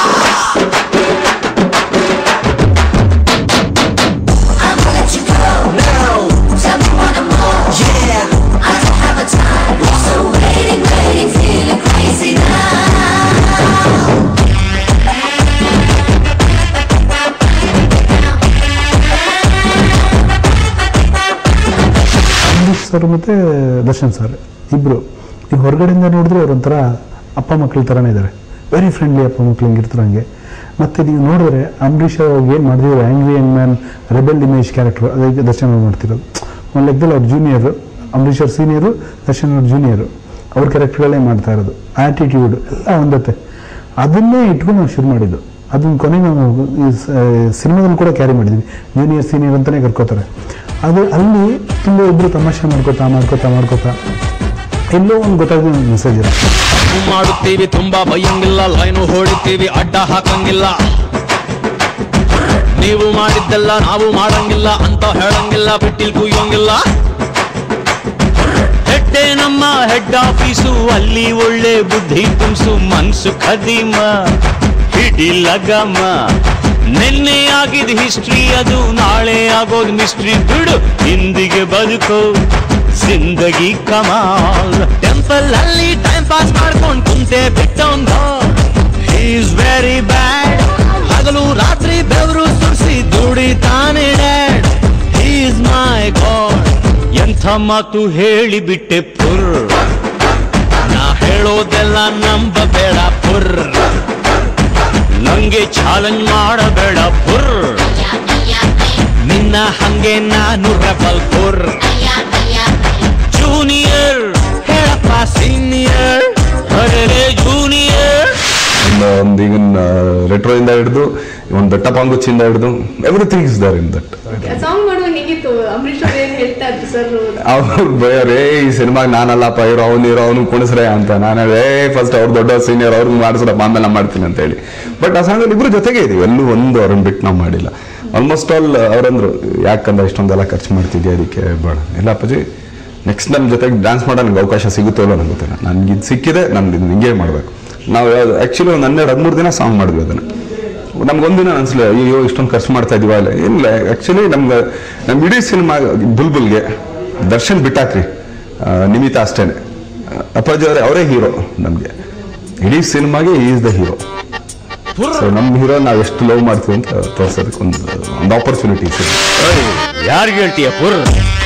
ಅಂಬರೀಷ್ ಸರ್ ಮತ್ತೆ ದರ್ಶನ್ ಸರ್ ಇಬ್ರು ಈಗ ಹೊರಗಡೆಯಿಂದ ನೋಡಿದ್ರೆ ಅವ್ರ ಒಂಥರ ಅಪ್ಪ ಮಕ್ಕಳ ಥರನೇ ಇದ್ದಾರೆ ವೆರಿ ಫ್ರೆಂಡ್ಲಿ ಅಪ್ಪ ಮಕ್ಳು ಹಿಂಗಿರ್ತಾರೆ ಹಂಗೆ ಮತ್ತೆ ನೀವು ನೋಡಿದ್ರೆ ಅಂಬರೀಷ್ ಅವ್ರಿಗೆ ಏನು ಮಾಡಿದ್ರು angry young man rebel image character ಅದಕ್ಕೆ ದರ್ಶನ್ ಅವ್ರು ಮಾಡ್ತಿರೋದು ಒಂದು ಲೆಕ್ಕದಲ್ಲಿ ಅವ್ರ ಜೂನಿಯರು ಅಂಬರೀಷ್ ಅವ್ರ ಸೀನಿಯರು ದರ್ಶನ್ ಅವ್ರ ಜೂನಿಯರು ಅವ್ರ ಕ್ಯಾರೆಕ್ಟರ್ಗಳೇ ಮಾಡ್ತಾ ಇರೋದು ಆಟಿಟ್ಯೂಡ್ ಎಲ್ಲ ಒಂದತ್ತೆ ಅದನ್ನೇ ಇಟ್ಕೊಂಡು ನಾವು ಶುರು ಮಾಡಿದ್ದು ಅದನ್ನ ಕೊನೆ ನಾವು ಈ ಸಿನಿಮಾದಲ್ಲಿ ಕೂಡ ಕ್ಯಾರಿ ಮಾಡಿದ್ವಿ ಜೂನಿಯರ್ ಸೀನಿಯರ್ ಅಂತಲೇ ಕರ್ಕೋತಾರೆ ಅದು ಅಲ್ಲಿ ತುಂಬ ಇಬ್ಬರು ತಮಾಷೆ ಮಾಡ್ಕೋತಾ ಮಾಡ್ಕೋತಾ ಮಾಡ್ಕೋತಾ ಎಲ್ಲೋ ಒಂದು ಗೊತ್ತಾಗಿದೆ ಒಂದು ಮೆಸೇಜ್ ಇರೋ ತಪ್ಪು ಮಾಡುತ್ತೀವಿ ತುಂಬಾ ಬೈಯಂಗಿಲ್ಲ ಲೈನು ಹೊಡಿತೀವಿ ಅಡ್ಡ ಹಾಕಂಗಿಲ್ಲ ನೀವು ಮಾಡಿದ್ದೆಲ್ಲ ನಾವು ಮಾಡಂಗಿಲ್ಲ ಅಂತ ಹೇಳಂಗಿಲ್ಲ ಬಿಟ್ಟಿಲ್ ಕುಯ್ಯಂಗಿಲ್ಲ ಹೆಡ್ಡೆ ನಮ್ಮ ಹೆಡ್ ಆಫೀಸು ಅಲ್ಲಿ ಒಳ್ಳೆ ಬುದ್ಧಿ ತುಂಬಿಸು ಮನ್ಸು ಖದೀಮ ಹಿಡಿಲಗಮ ನಿನ್ನೆ ಆಗಿದ್ ಹಿಸ್ಟ್ರಿ ಅದು ನಾಳೆ ಆಗೋದ್ ಮಿಸ್ಟ್ರಿ ಬಿಡು ಹಿಂದಿಗೆ ಬದುಕು ಜಿಂದಗಿ ಕಮಾಲ್ ಟೆಂಪಲ್ ಅಲ್ಲಿ ಟೈಮ್ ಪಾಸ್ ಮಾಡ್ಕೊಂಡ್ ಕುಂತೆ ಬಿಟ್ಟೊಂದ ಈಸ್ ವೆರಿ ಬ್ಯಾಡ್ ಹಗಲು ರಾತ್ರಿ ಬೆವರು ಸುರಿಸಿ ದುಡಿತಾನೆ ಡ್ಯಾಡ್ ಈಸ್ ಮೈ ಗಾಡ್ ಎಂಥ ಮಾತು ಹೇಳಿಬಿಟ್ಟೆ ಪುರ್ ನಾ ಹೇಳೋದೆಲ್ಲ ನಂಬಬೇಡ ಪುರ್ ನಂಗೆ ಚಾಲೆಂಜ್ ಮಾಡಬೇಡ ಪುರ್ ನಿನ್ನ ಹಂಗೆ ನಾನು ರೆಬಲ್ ಪುರ್ ಜೂನಿಯರ್ ಹೇಳಪ್ಪ ಸೀನಿಯರ್ ಅರೆ ಜೂನಿಯರ್ ಒಂದು ಒಂದು ಈಗಿನ ರೆಟ್ರೋಯಿಂದ ಹಿಡಿದು ಒಂದು ಟಪಾಂಗುಚ್ಚಿಂದ ಹಿಡಿದು everything is there in that song ಮಾಡುವಾಗ ಹೇಗಿತ್ತು ಅಂಬರೀಶ್ ಅವ್ರು ಏನ್ ಹೇಳ್ತಾ ಇದ್ರು ಸರ್ ಅವ್ರು ಬೈಯೋರೇ ಈ ಸಿನಿಮಾಗೆ ನಾನಲ್ಲಪ್ಪ ಇರೋ ಅವ್ನು ಇರೋ ಅವನು ಕುಣಿಸ್ರೆ ಅಂತ ನಾನು ಹೇಳಿ ಏ ಫಸ್ಟ್ ಅವ್ರು ದೊಡ್ಡ ಸೀನಿಯರ್ ಅವ್ರಿಗೆ ಮಾಡಿಸ್ರಪ್ಪ ಆಮೇಲೆ ನಾನು ಮಾಡ್ತೀನಿ ಅಂತ ಹೇಳಿ ಬಟ್ ಆ ಸಾಂಗಲ್ಲಿ ಇಬ್ರು ಜೊತೆಗೆ ಇದೀವಿ ಎಲ್ಲೂ ಒಂದು ಅವ್ರನ್ನ ಬಿಟ್ಟು ನಾವು ಮಾಡಿಲ್ಲ ಆಲ್ಮೋಸ್ಟ್ ಆಲ್ ಅವ್ರಂದ್ರು ಯಾಕಂದ್ರೆ ಇಷ್ಟೊಂದೆಲ್ಲ ಖರ್ಚು ಮಾಡ್ತಿದ್ಯಾ ಅದಕ್ಕೆ ಬೇಡ ಇಲ್ಲ ಅಪ್ಪಾಜಿ ನೆಕ್ಸ್ಟ್ ನಮ್ಮ ಜೊತೆಗೆ ಡ್ಯಾನ್ಸ್ ಮಾಡೋ ನಂಗೆ ಅವಕಾಶ ಸಿಗುತ್ತೋ ಇಲ್ಲೋ ನಂಗೆ ಗೊತ್ತಿಲ್ಲ ನನ್ಗೆ ಇದು ಸಿಕ್ಕಿದೆ ನಾನು ಇದು ಹಿಂಗೆ ಮಾಡಬೇಕು ನಾವು ಆ್ಯಕ್ಚುಲಿ ಒಂದು ಹನ್ನೆರಡು ಹದಿಮೂರು ದಿನ ಸಾಂಗ್ ಮಾಡಿದ್ವಿ ಅದನ್ನು ನಮ್ಗೊಂದಿನ ಅನ್ಸಲಿ ಅಯ್ಯೋ ಇಷ್ಟೊಂದು ಖರ್ಚು ಮಾಡ್ತಾ ಇದೀವ ಇಲ್ಲ ಇಲ್ಲ ಆ್ಯಕ್ಚುಲಿ ನಮ್ಗೆ ನಮ್ಮ ಇಡೀ ಸಿನಿಮಾ ಬುಲ್ಬುಲ್ಗೆ ದರ್ಶನ್ ಬಿಟ್ಟಾಕ್ರಿ ಆ, ನಿಮಿತ ಅಷ್ಟೇನೆ ಅಪ್ಪಾಜಿ ಅವರೇ ಅವರೇ ಹೀರೋ ನಮಗೆ ಇಡೀ ಸಿನಿಮಾಗೆ ಈಸ್ ದ ಹೀರೋ ಸೊ ನಮ್ಮ ಹೀರೋ ನಾವು ಎಷ್ಟು ಲವ್ ಮಾಡ್ತೀವಿ ಅಂತ ತೋರ್ಸೋದಕ್ಕೆ ಒಂದು ಒಂದು ಆಪರ್ಚುನಿಟಿ ಯಾರಿಗೆ ಹೇಳ್ತೀಯ ಪುರ್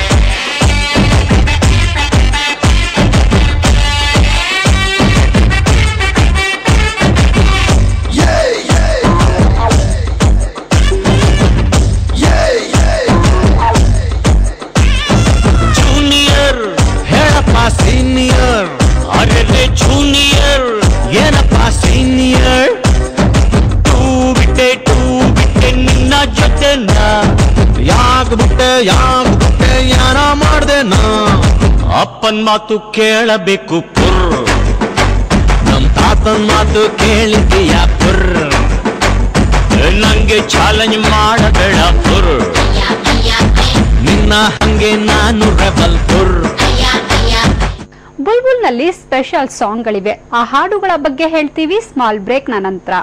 ಜೂನಿಯರ್ ಹೇಳಪ್ಪ ಸೀನಿಯರ್ ಅರೆ ಜೂನಿಯರ್ ಏನಪ್ಪ ಸೀನಿಯರ್ ಟೂ ಬಿಟ್ಟೆ ಟೂ ಬಿಟ್ಟೆ ನಿನ್ನ ಜೊತೆ ಯಾಕ್ ಬಿಟ್ಟೆ ಯಾಕ್ ಬಿಟ್ಟೆ ಯಾರ ಮಾಡ್ದೆ ನಾ ಅಪ್ಪನ್ ಮಾತು ಕೇಳಬೇಕು ಪುರ್ ನಮ್ ತಾತನ್ ಮಾತು ಕೇಳಿದೀಯ ಪುರ್ ನಂಗೆ ಚಾಲೆಂಜ್ ಮಾಡಬೇಡ ಪುರ್ ನಿನ್ನ ಹಂಗೆ ನಾನು ರೆಬಲ್ ಪುರ್ ಬುಲ್ಬುಲ್ನಲ್ಲಿ ಸ್ಪೆಷಲ್ ಸಾಂಗ್ಗಳಿವೆ ಆ ಹಾಡುಗಳ ಬಗ್ಗೆ ಹೇಳ್ತೀವಿ ಸ್ಮಾಲ್ ಬ್ರೇಕ್ನ ನಂತರ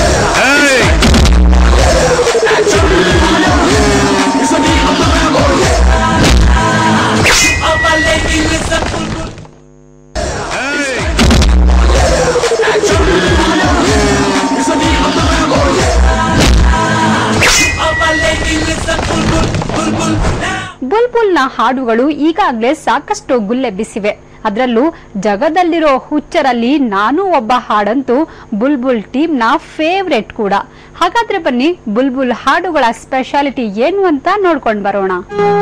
All my ladies, listen, bulbul. All my ladies, listen, bulbul, bulbul. Now. ಬುಲ್ಬುಲ್ನ ಹಾಡುಗಳು ಈಗಾಗಲೇ ಸಾಕಷ್ಟು ಗುಲ್ಲೆಬ್ಬಿಸಿವೆ ಅದರಲ್ಲೂ ಜಗದಲ್ಲಿರೋ ಹುಚ್ಚರಲ್ಲಿ ನಾನು ಒಬ್ಬ ಹಾಡಂತೂ ಬುಲ್ಬುಲ್ ಟೀಮ್ನ ಫೇವ್ರೆಟ್ ಕೂಡ ಹಾಗಾದ್ರೆ ಬನ್ನಿ ಬುಲ್ಬುಲ್ ಹಾಡುಗಳ ಸ್ಪೆಷಾಲಿಟಿ ಏನು ಅಂತ ನೋಡ್ಕೊಂಡು ಬರೋಣ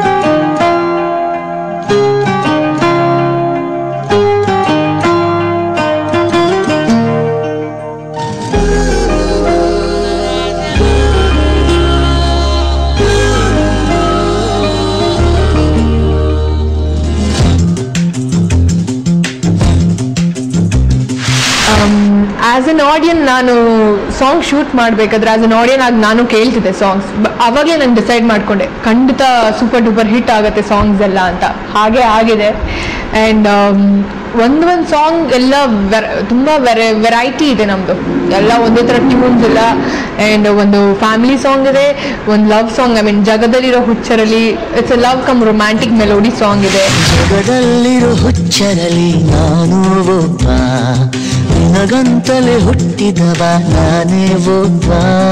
ಆಸ್ ಎನ್ ಆಡಿಯನ್ ನಾನು ಸಾಂಗ್ ಶೂಟ್ ಮಾಡಬೇಕಾದ್ರೆ ಆಸ್ ಎನ್ ಆಡಿಯನ್ ಆಗಿ ನಾನು ಕೇಳ್ತಿದ್ದೆ ಸಾಂಗ್ಸ್ ಅವಾಗಲೇ ನಾನು ಡಿಸೈಡ್ ಮಾಡ್ಕೊಂಡೆ ಖಂಡಿತ ಸೂಪರ್ ಡೂಪರ್ ಹಿಟ್ ಆಗುತ್ತೆ ಸಾಂಗ್ಸ್ ಎಲ್ಲ ಅಂತ ಹಾಗೆ ಆಗಿದೆ ಆ್ಯಂಡ್ ಒಂದು ಒಂದು ಸಾಂಗ್ ಎಲ್ಲ ವೆರ ತುಂಬ ವೆರ ವೆರೈಟಿ ಇದೆ ನಮ್ಮದು ಎಲ್ಲ ಒಂದೇ ಥರ ಟ್ಯೂನ್ಸ್ ಇಲ್ಲ ಆ್ಯಂಡ್ ಒಂದು ಫ್ಯಾಮಿಲಿ ಸಾಂಗ್ ಇದೆ ಒಂದು ಲವ್ ಸಾಂಗ್ ಐ ಮೀನ್ ಜಗದಲ್ಲಿರೋ ಹುಚ್ಚರಲ್ಲಿ it's a love cum romantic melody song ಇದೆ ಜಗದಲ್ಲಿರೋ ಹುಚ್ಚರಲಿ ನಾನು ಒಬ್ಬ ನಿನಗಂತಲೇ ಹುಟ್ಟಿದವ ನಾನೇ ಒಬ್ಬ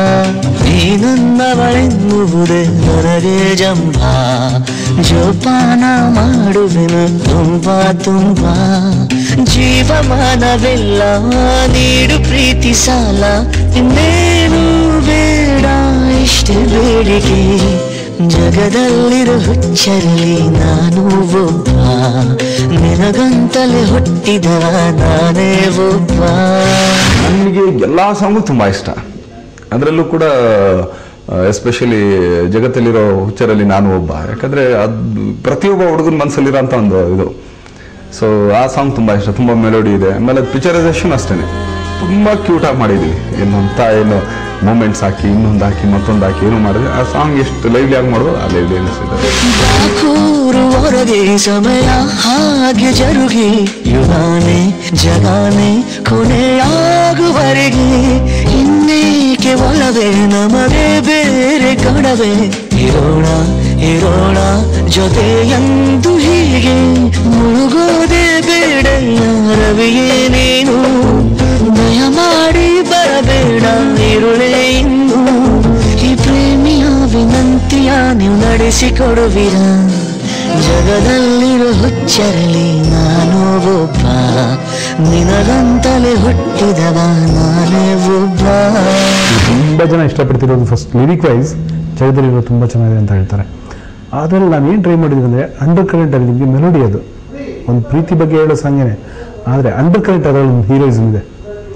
ನೀನನ್ನವಳೆನ್ನುವುದೇ ನನಗೆ ಜಂಬ ಜೋಪಾನ ಮಾಡುವೆನು ತುಂಬ ತುಂಬ ಜೀವಮಾನವೆಲ್ಲ ನೀಡು ಪ್ರೀತಿ ಸಾಲ ಇನ್ನೇನು ಬೇಡ ಇಷ್ಟೇ ಬೇಡಿಕೆ ಜಗದಲ್ಲಿರೋ ಹುಚ್ಚರಲಿ ನಾನು ಒಬ್ಬ ನಿನಗಂತಲೇ ಹುಟ್ಟಿದವ ನಾನೇ ಒಬ್ಬ ನನಗೆ ಎಲ್ಲ ಸಾಂಗು ತುಂಬ ಇಷ್ಟ ಅದರಲ್ಲೂ ಕೂಡ ಎಸ್ಪೆಷಲಿ ಜಗತ್ತಲ್ಲಿರೋ ಹುಚ್ಚರಲ್ಲಿ ನಾನು ಒಬ್ಬ ಯಾಕಂದ್ರೆ ಅದು ಪ್ರತಿಯೊಬ್ಬ ಹುಡುಗನ ಮನಸ್ಸಲ್ಲಿರೋಂಥ ಒಂದು ಇದು ಸೊ ಆ ಸಾಂಗ್ ತುಂಬ ಇಷ್ಟ ತುಂಬ ಮೆಲೋಡಿ ಇದೆ ಆಮೇಲೆ ಪಿಕ್ಚರೈಸೇಷನ್ ಅಷ್ಟೇ ತುಂಬ ಕ್ಯೂಟಾಗಿ ಮಾಡಿದ್ದೀವಿ ಏನಂತ ಏನು ಮೂಮೆಂಟ್ಸ್ ಹಾಕಿ ಇನ್ನೊಂದು ಹಾಕಿ ಮತ್ತೊಂದು ಹಾಕಿ ಏನು ಮಾಡಿದ್ರೆ ಆ ಸಾಂಗ್ ಎಷ್ಟು ಲೈವ್ಲಿ ಆಗಿ ಮಾಡೋದು ಆ ಲೈವ್ಲಿ ಅನಿಸ್ತಿದೆ ಕೂರುವರೆಗೆ ಸಮಯ ಹಾಗೆ ಜರುಗಿ ಯುಗಾನೆ ಜಗಾನೆ ಕೊನೆಯಾಗುವರೆಗೆ ಇನ್ನೇಕೆ ಒಲವೇ ನಮಗೆ ಬೇರೆ ಕಡವೆ ಇರೋಣ ಇರೋಣ ಜೊತೆಯಂದು ಹೀಗೆ ಮುಳುಗೋದೆ ಬೇಡ ರವಿಯೇ ನೀನು ದಯ ಮಾಡಿ ಬರಬೇಡ ಇರುಳೆ ಇನ್ನು ಈ ಪ್ರೇಮಿಯ ವಿನಂತಿಯ ನೀವು ನಡೆಸಿಕೊಡುವಿರ ಜಗದಲ್ಲಿರೋ ಹುಚ್ಚರಲಿ ನಾನು ಒಬ್ಬ ನಿನಗಂತಲೇ ಹುಟ್ಟಿದವ ನಾನೇ ಒಬ್ಬ ತುಂಬ ಜನ ಇಷ್ಟಪಡ್ತಿರೋದು ಫಸ್ಟ್ ಲಿರಿಕ್ ವೈಸ್ ಜಗದಲ್ಲಿರೋ ತುಂಬ ಚೆನ್ನಾಗಿದೆ ಅಂತ ಹೇಳ್ತಾರೆ ಅದರಲ್ಲಿ ನಾನು ಏನು ಟ್ರೈ ಮಾಡಿದ್ದೀನಿ ಅಂದರೆ ಅಂಡರ್ ಕರೆಂಟ್ ಅಲ್ಲಿ ನಿಮಗೆ ಮೆಲೋಡಿ ಅದು ಒಂದು ಪ್ರೀತಿ ಬಗ್ಗೆ ಹೇಳೋ ಸಾಂಗೇನೆ ಆದರೆ ಅಂಡರ್ ಕರೆಂಟ್ ಅದರಲ್ಲಿ ಒಂದು ಹೀರೋಯಿಸಮ್ ಇದೆ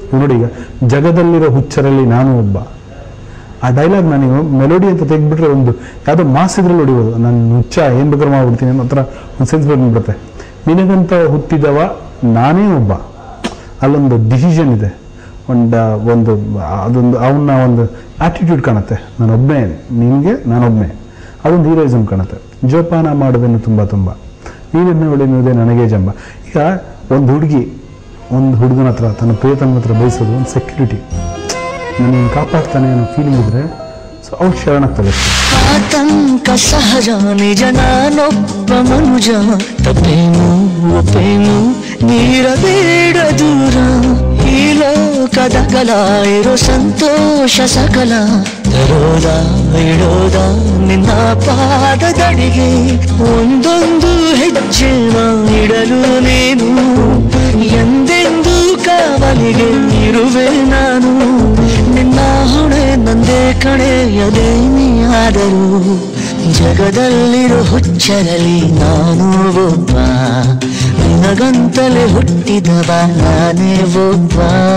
ನೋಡಿ ಈಗ ಜಗದಲ್ಲಿರೋ ಹುಚ್ಚರಲ್ಲಿ ನಾನು ಒಬ್ಬ ಆ ಡೈಲಾಗ್ ನನಗೆ ಮೆಲೋಡಿ ಅಂತ ತೆಗೆದ್ಬಿಟ್ರೆ ಒಂದು ಯಾವುದೋ ಮಾಸ್ ಇದ್ರಲ್ಲಿ ಹೊಡಿಬೋದು ನಾನು ಹುಚ್ಚ ಏನು ಬೇಕಾದ್ರೂ ಮಾಡ್ಬಿಡ್ತೀನಿ ಅನ್ನೋ ಥರ ಒಂದು ಸೆನ್ಸ್ ಬಂದ್ಬಿಡುತ್ತೆ ನಿನಗಂತ ಹುಟ್ಟಿದವ ನಾನೇ ಒಬ್ಬ ಅಲ್ಲೊಂದು ಡಿಸಿಷನ್ ಇದೆ ಒಂದು ಒಂದು ಅದೊಂದು ಅವನ ಒಂದು ಆಟಿಟ್ಯೂಡ್ ಕಾಣುತ್ತೆ ನಾನೊಬ್ಬನೇ ನಿನಗೆ ನಾನೊಬ್ಬನೇ ಅದೊಂದು ಹೀರೋಯಿಸಮ್ ಕಾಣುತ್ತೆ ಜೋಪಾನ ಮಾಡುವೆನು ತುಂಬ ತುಂಬ ನೀನನ್ನ ಹೊಡೆಯುವುದೇ ನನಗೆ ಜಂಬ ಈಗ ಒಂದು ಹುಡುಗಿ ಒಂದು ಹುಡುಗನ ಹತ್ರ ತನ್ನ ಪ್ರಿಯತನ ಹತ್ರ ಬಯಸೋದು ಒಂದು ಸೆಕ್ಯೂರಿಟಿ ನನಗೆ ಕಾಪಾಡ್ತಾನೆ ಅನ್ನೋ ಫೀಲಿಂಗ್ ಇದ್ರೆ ಸೊ ಅವ್ರು ಶರಣಾಗ್ತದೆ ಅಷ್ಟೇ ಆತಂಕ ಸಹಜ ನಿಜ ನಾನೊಬ್ಬ ಮನುಜ ತಪ್ಪೇನು ಒಪ್ಪೇನು ನೀರಬೇಡ ದೂರ ಈ ಲೋಕದ ಗಲ ಇರೋ ಸಂತೋಷ ಸಕಲ ತರೋದ ಇಡೋದ ನಿನ್ನ ಪಾದದಡಿಗೆ ಒಂದೊಂದು ಹೆಜ್ಜೆ ಇಡಲು ನೀನು ಎಂದೆಂದೂ ಕಾವಲಿಗೆ ಇರುವೆ ನಾನು ನಿನ್ನ ಹೊಣೆ ನಂದೇ ಕಣೆಯದೇ ನೀಯಾದರೂ ಜಗದಲ್ಲಿರೋ ಹುಚ್ಚರಲಿ ನಾನು ಒಬ್ಬ ನಿನಗಂತಲೇ ಹುಟ್ಟಿದವ ನಾನೇ ಒಬ್ಬ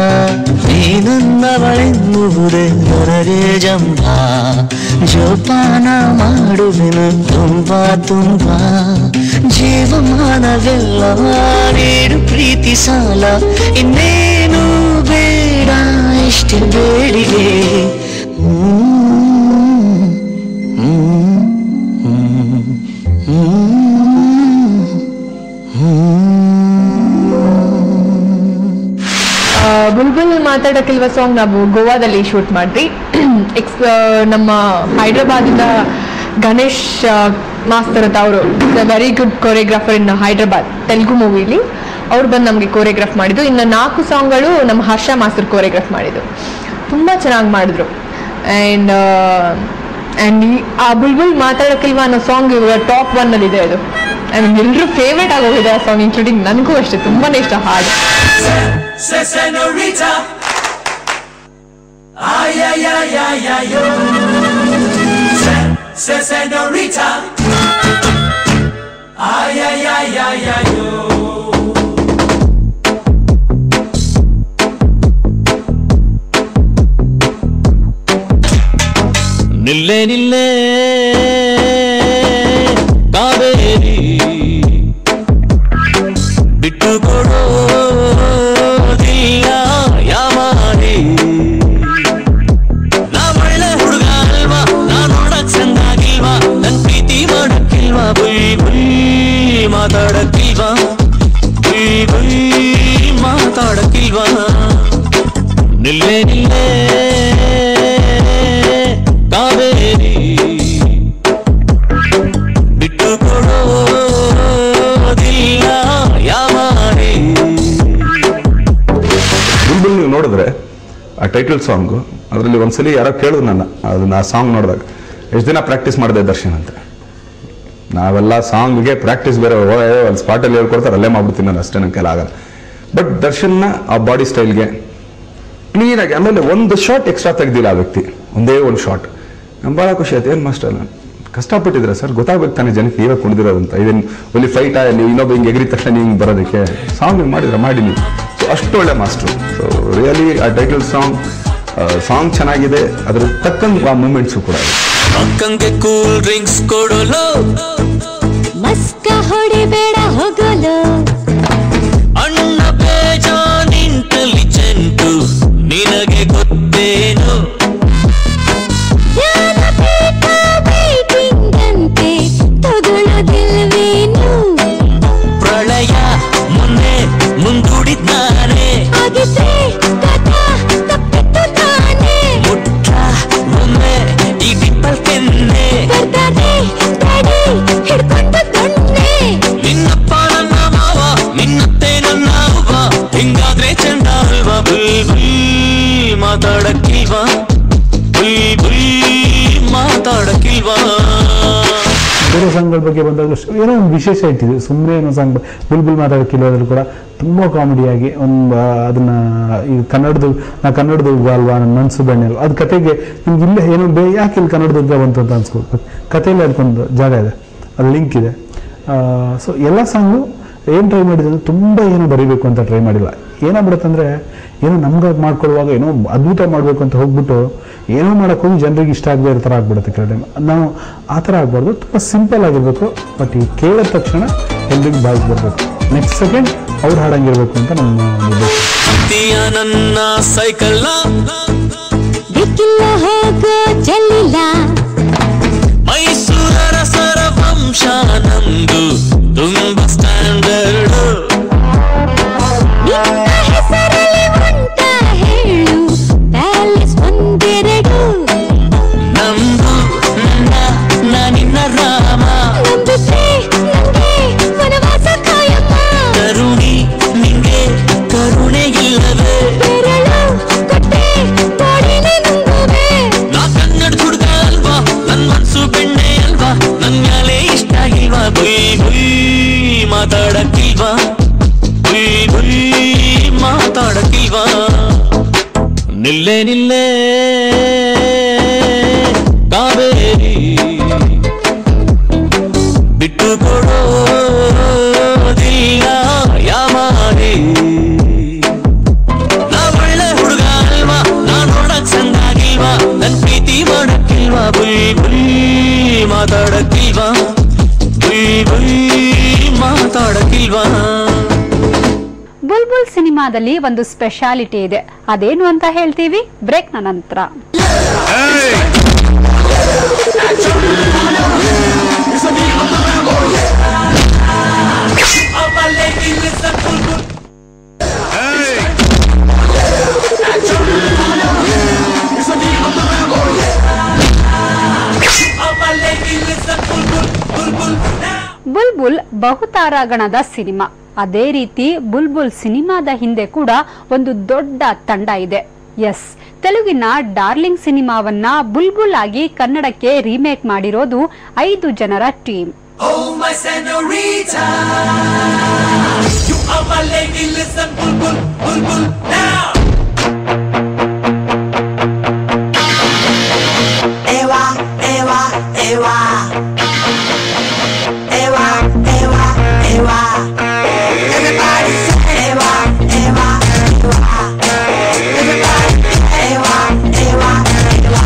ನೀನನ್ನವಳೆನ್ನುವುದೇ ನನಗೆ ಜಂಬ ಜೋಪಾನ ಮಾಡುವೆನು ತುಂಬಾ ತುಂಬಾ ಜೀವಮಾನವೆಲ್ಲ ನೀಡು ಪ್ರೀತಿ ಸಾಲ ಇನ್ನೇನು ಬೇಡ ಇಷ್ಟೇ ಬೇಡಿಗೆ ಹ್ಮ್, ಹ್ಮ್, ಹ್ಮ್, ಆ, ಬುಲ್ಬುಲ್ ಮಾತಾಡಕ್ಕಿಲ್ವ ಸಾಂಗ್ ನಾವು ಗೋವಾದಲ್ಲಿ ಶೂಟ್ ಮಾಡಿದ್ವಿ ಎಕ್ಸ್ ನಮ್ಮ ಹೈದ್ರಾಬಾದಿಂದ ಗಣೇಶ್ ಮಾಸ್ತರ್ ಅಂತ ಅವರು very good choreographer in Hyderabad Telugu ಮೂವಿಲಿ ಅವ್ರು ಬಂದು ನಮಗೆ ಕೊರಿಯೋಗ್ರಾಫ್ ಮಾಡಿದ್ದು ಇನ್ನು ನಾಲ್ಕು ಸಾಂಗ್ಗಳು ನಮ್ಮ ಹರ್ಷ ಮಾಸ್ತರ್ ಕೊರಿಯೋಗ್ರಾಫ್ ಮಾಡಿದ್ದು ತುಂಬ ಚೆನ್ನಾಗಿ ಮಾಡಿದ್ರು ಆ್ಯಂಡ್ ಆ್ಯಂಡ್ ಆ ಬುಲ್ಬುಲ್ ಮಾತಾಡಕ್ಕಿಲ್ವಾ ಅನ್ನೋ ಸಾಂಗ್ ಇವಾಗ ಟಾಪ್ ಒನ್ ಅಲ್ಲಿ ಇದೆ ಅದು ಐ ಮೀನ್ ಎಲ್ಲರೂ ಫೇವ್ರೇಟ್ ಆಗೋಗಿದೆ ಆ ಸಾಂಗ್ ಇನ್ಕ್ಲೂಡಿಂಗ್ ನನಗೂ ಅಷ್ಟೇ ತುಂಬಾನೇ ಇಷ್ಟ ಹಾಡು Se senorita. Ay, ay, ay, ay, ay, yo. Se, se senorita. Ay, ay, ay, ay, ay, yo. ನಿಲ್ಲೆ ನಿಲ್ಲೆ Kaveri ಬಿಟ್ಟು ಕೊಡೋದಿಲ್ಲ ಯಾವಾರಿ ನಾ ಒಳ್ಳೆ ಹುಡುಗ ಅಲ್ವಾ ನಾ ನೋಡಕ್ ಚಂದಾಗಿಲ್ವಾ ನನ್ ಪ್ರೀತಿ ಮಾಡಕ್ಕಿಲ್ವಾ ಬುಯ್ ಬುಯ್ ಮಾತಾಡಕ್ಕಿಲ್ವಾ ಬುಯ್ ಬುಯ್ ಮಾತಾಡಕ್ಕಿಲ್ವಾ ನಿಲ್ಲೆ ನಿಲ್ಲೆ ಕಾವೇರಿ ಬಿಟ್ಟು ಕೊಡೋದಿಲ್ಲ ಯಾವಾರಿ ಬುಲ್ಬುಲ್ ನೀವು ನೋಡಿದ್ರೆ ಆ ಟೈಟಲ್ ಸಾಂಗು ಅದರಲ್ಲಿ ಒಂದ್ಸಲಿ ಯಾರೋ ಕೇಳಿದ್ರು ನನ್ನ ಅದನ್ನ ಆ ಸಾಂಗ್ ನೋಡಿದಾಗ ಎಷ್ಟು ದಿನ ಪ್ರಾಕ್ಟೀಸ್ ಮಾಡಿದೆ ದರ್ಶನ್ ಅಂತ ನಾವೆಲ್ಲ ಸಾಂಗ್ಗೆ ಪ್ರಾಕ್ಟೀಸ್ ಬೇರೆ ಒಂದು ಸ್ಪಾಟಲ್ಲಿ ಹೇಳ್ಕೊಡ್ತಾರೆ ಅಲ್ಲೇ ಮಾಡ್ಬಿಡ್ತೀನಿ ನಾನು ಅಷ್ಟೇ ನನ್ನ ಕೈಲಿ ಆಗಲ್ಲ ಬಟ್ ದರ್ಶನ್ನ ಆ ಬಾಡಿ ಸ್ಟೈಲ್ಗೆ ಕ್ಲೀನಾಗಿ ಆಮೇಲೆ ಒಂದು ಶಾಟ್ ಎಕ್ಸ್ಟ್ರಾ ತೆಗ್ದಿಲ್ಲ ಆ ವ್ಯಕ್ತಿ ಒಂದೇ ಒಂದು ಶಾಟ್ ನಮ್ಗೆ ಭಾಳ ಖುಷಿ ಆಯ್ತು ಏನು ಮಾಸ್ಟರ್ ನಾನು ಕಷ್ಟಪಟ್ಟಿದ್ರೆ ಸರ್ ಗೊತ್ತಾಗ್ಬೇಕು ತಾನೇ ಜನಕ್ಕೆ ಇವಾಗ ಕುಣಿದಿರೋದಂತ ಇದೇನು ಒಲಿ ಫೈಟ್ ನೀವು ಇನ್ನೊಬ್ಬ ಹಿಂಗೆ ಎಗರಿ ತಕ್ಷಣ ಹಿಂಗೆ ಬರೋದಕ್ಕೆ ಸಾಂಗ್ ಮಾಡಿದ್ರೆ ಮಾಡಿ ನೀವು ಸೊ ಅಷ್ಟು ಒಳ್ಳೆ ಮಾಸ್ಟ್ರು ಸೊ ರಿಯಲಿ ಆ ಟೈಟಲ್ ಸಾಂಗ್ ಸಾಂಗ್ ಚೆನ್ನಾಗಿದೆ ಅದ್ರ ತಕ್ಕಂಗೆ ಆ ಮೂಮೆಂಟ್ಸು ಕೂಡ ಇದೆ ಅಕ್ಕಂಗೆ ಕೂಲ್ ಡ್ರಿಂಕ್ಸ್ ಕೊಡಲು ಮಸ್ಕ ಹೊಡಿಬೇಡ ಹೋಗಲು ಅಣ್ಣ ಬೇಜಾನ್ ಇಂಟೆಲಿಜೆಂಟು ನಿನಗೆ ಗೊತ್ತೇನು ಜ್ಞಾನಪೀಠ waiting ಅಂತೆ ತಗೊಳ್ಳೋದಿಲ್ವೇನು ಪ್ರಳಯ ಮೊನ್ನೆ ಮುಂದೂಡಿದ್ದಾನೆ ಆಗಿದ್ರೆ ಕಥಾ ತಪ್ಪಿತ್ತು ತಾನೇ ಮುಟ್ಟ ಒಮ್ಮೆ ಈ ಡಿಂಪಲ್ ಕೆನ್ನೆ ಬರ್ತಾರೆ ಡ್ಯಾಡಿ ಹಿಡ್ಕೊಂಡು ದೊಣ್ಣೆ ನಿನ್ನಪ್ಪ ನನ್ನ ಮಾವ ನಿನ್ನತ್ತೆ ನನ್ನ ಅವ್ವ ಹಿಂಗಾದ್ರೆ ಚಂದ ಅಲ್ವಾ ಬುಲ್ ಬುಲ್ ಮಾತಾಡಕ್ಕಿಲ್ವಾ ಬುಲ್ ಬುಲ್ ಮಾತಾಡಕ್ಕಿಲ್ವಾ ಬೇರೆ ಸಾಂಗ್ಗಳ ಬಗ್ಗೆ ಬಂದಾಗ ಶ- ಏನೋ ಒಂದು ವಿಶೇಷ ಇಟ್ಟಿದೆ ಸುಮ್ಮನೆ ಏನೋ ಸಾಂಗ್ ಬುಲ್ಬುಲ್ ಮಾತಾಡೋಕ್ಕಿಲ್ಲೋದ್ರಲ್ಲಿ ಕೂಡ ತುಂಬ ಕಾಮಿಡಿಯಾಗಿ ಒಂದು ಅದನ್ನ ಈ ಕನ್ನಡದ ನಾ ಕನ್ನಡದುರ್ಗ ಅಲ್ವಾ ನನ್ನ ಮನಸ್ಸು ಬೆಣ್ಣೆಲ್ವಾ ಅದು ಕತೆಗೆ ನಿಮ್ಗೆ ಇಲ್ಲೇ ಏನೋ ಬೇ ಯಾಕೆ ಇಲ್ಲಿ ಕನ್ನಡದುರ್ಗ ಬಂತು ಅಂತ ಅನ್ಸ್ಕೊಳ್ಬೇಕು ಕಥೆಯಲ್ಲಿ ಅದಕ್ಕೊಂದು ಜಾಗ ಇದೆ ಅದು ಲಿಂಕ್ ಇದೆ ಸೊ ಎಲ್ಲ ಸಾಂಗು ಏನು ಟ್ರೈ ಮಾಡಿದೆ ಅಂದ್ರೆ ತುಂಬ ಏನು ಬರೀಬೇಕು ಅಂತ ಟ್ರೈ ಮಾಡಿಲ್ಲ ಏನಾಗ್ಬಿಡುತ್ತೆ ಅಂದರೆ ಏನೋ ನಮ್ಗೆ ಮಾಡ್ಕೊಳ್ಳುವಾಗ ಏನೋ ಅದ್ಭುತ ಮಾಡಬೇಕು ಅಂತ ಹೋಗ್ಬಿಟ್ಟು ಏನೋ ಮಾಡೋಕ್ಕೆ ಹೋಗಿ ಜನರಿಗೆ ಇಷ್ಟ ಆಗದೆ ಇರೋ ಥರ ಆಗ್ಬಿಡುತ್ತೆ ಕೆಲವು ಟೈಮ್ ನಾವು ಆ ಥರ ಆಗ್ಬಾರ್ದು ತುಂಬ ಸಿಂಪಲ್ ಆಗಿರಬೇಕು ಬಟ್ ಈ ಕೇಳಿದ ತಕ್ಷಣ ಎಲ್ರಿಗೂ ಬಾಯಿಗೆ ಬರಬೇಕು ನೆಕ್ಸ್ಟ್ ಸೆಕೆಂಡ್ ಅವ್ರು ಹಾಡಂಗಿರ್ಬೇಕು ಅಂತ ನಮ್ಮ ಒಂದು ಉದ್ದೇಶ ಅಂತೀಯ ನನ್ನ ಸೈಕಲ್ನ ದಿಕ್ಕಿಲ್ಲ ಹೋಗೋ ಚೆಲ್ಲಿಲ್ಲ ಮೈಸೂರರ ಸರ ವಂಶ ನಂದು ತುಂಬ ಸ್ಟ್ಯಾಂಡರ್ಡ್ ನಿನ್ನ ಹೆಸರಲ್ಲಿ ಉಂಟ ಹೇಳು ಪ್ಯಾಲೇಸ್ ಒಂದೆರಡು ನಮ್ದು ನನ್ನ ನಾನಿನ್ನ ರಾಮ ನಂಬಿದ್ರೆ ನಂಗೆ ವನವಾಸ ಕಾಯಮ್ಮ ಕರುಣಿ ನಿಂಗೆ ಕರುಣೆ ಇಲ್ಲವೇ ಬೆರಳು ಕೊಟ್ಟೆ ತೋಳಿನೇ ನುಂಗುವೆ ನಾ ಕನ್ನಡ ಹುಡುಗ ಅಲ್ವಾ ನನ್ ಮನ್ಸು ಬೆಣ್ಣೆ ಅಲ್ವಾ ನನ್ ಮ್ಯಾಲೆ ಇಷ್ಟ ಇಲ್ವಾ ಬುಯ್ ಬುಯ್ ಮಾತಾಡಕ್ಕಿಲ್ವಾ ಬುಯ್ ಬುಯ್ ಮಾತಾಡಕ್ಕಿಲ್ವಾ ನಿಲ್ಲೆ ನಿಲ್ಲೆ ಕಾವೇರಿ ಬಿಟ್ಟು ಕೊಡೋದಿಲ್ಲ ಯಾಮಾರಿ ನಾ ಒಳ್ಳೆ ಹುಡುಗ ಅಲ್ವಾ ನಾ ನೋಡಕ್ ಸಂದಾಗಿಲ್ವಾ ನನ್ ಪ್ರೀತಿ ಮಾಡಕ್ಕಿಲ್ವಾ ಬುಯ್ ಬುಯ್ ಮಾತಾಡಕ್ಕಿಲ್ವಾ ಬುಯ್ ಬುಯ್ ಮಾತಾಡಕ್ಕಿಲ್ವಾ ಬುಲ್ಬುಲ್ ಸಿನಿಮಾದಲ್ಲಿ ಒಂದು ಸ್ಪೆಷಾಲಿಟಿ ಇದೆ ಅದೇನು ಅಂತ ಹೇಳ್ತೀವಿ ಬ್ರೇಕ್ನ ನಂತರ All my ladies, listen, bulbul. All my ladies, listen, bulbul, bulbul. Now. Bulbul ಬಹುತಾರಾಗಣದ ಸಿನಿಮಾ ಅದೇ ರೀತಿ ಬುಲ್ಬುಲ್ ಸಿನಿಮಾದ ಹಿಂದೆ ಕೂಡ ಒಂದು ದೊಡ್ಡ ತಂಡ ಇದೆ ಎಸ್ ತೆಲುಗಿನ ಡಾರ್ಲಿಂಗ್ ಸಿನಿಮಾವನ್ನ ಬುಲ್ಬುಲ್ ಆಗಿ ಕನ್ನಡಕ್ಕೆ ರೀಮೇಕ್ ಮಾಡಿರೋದು ಐದು ಜನರ team Oh, my senorita. You are my lady, listen, bulbul, bulbul. Now. Ewa, Ewa, Ewa. Ewa, Ewa, Ewa. Everybody say Ewa, Ewa, Ewa. Everybody Ewa, Ewa, Ewa.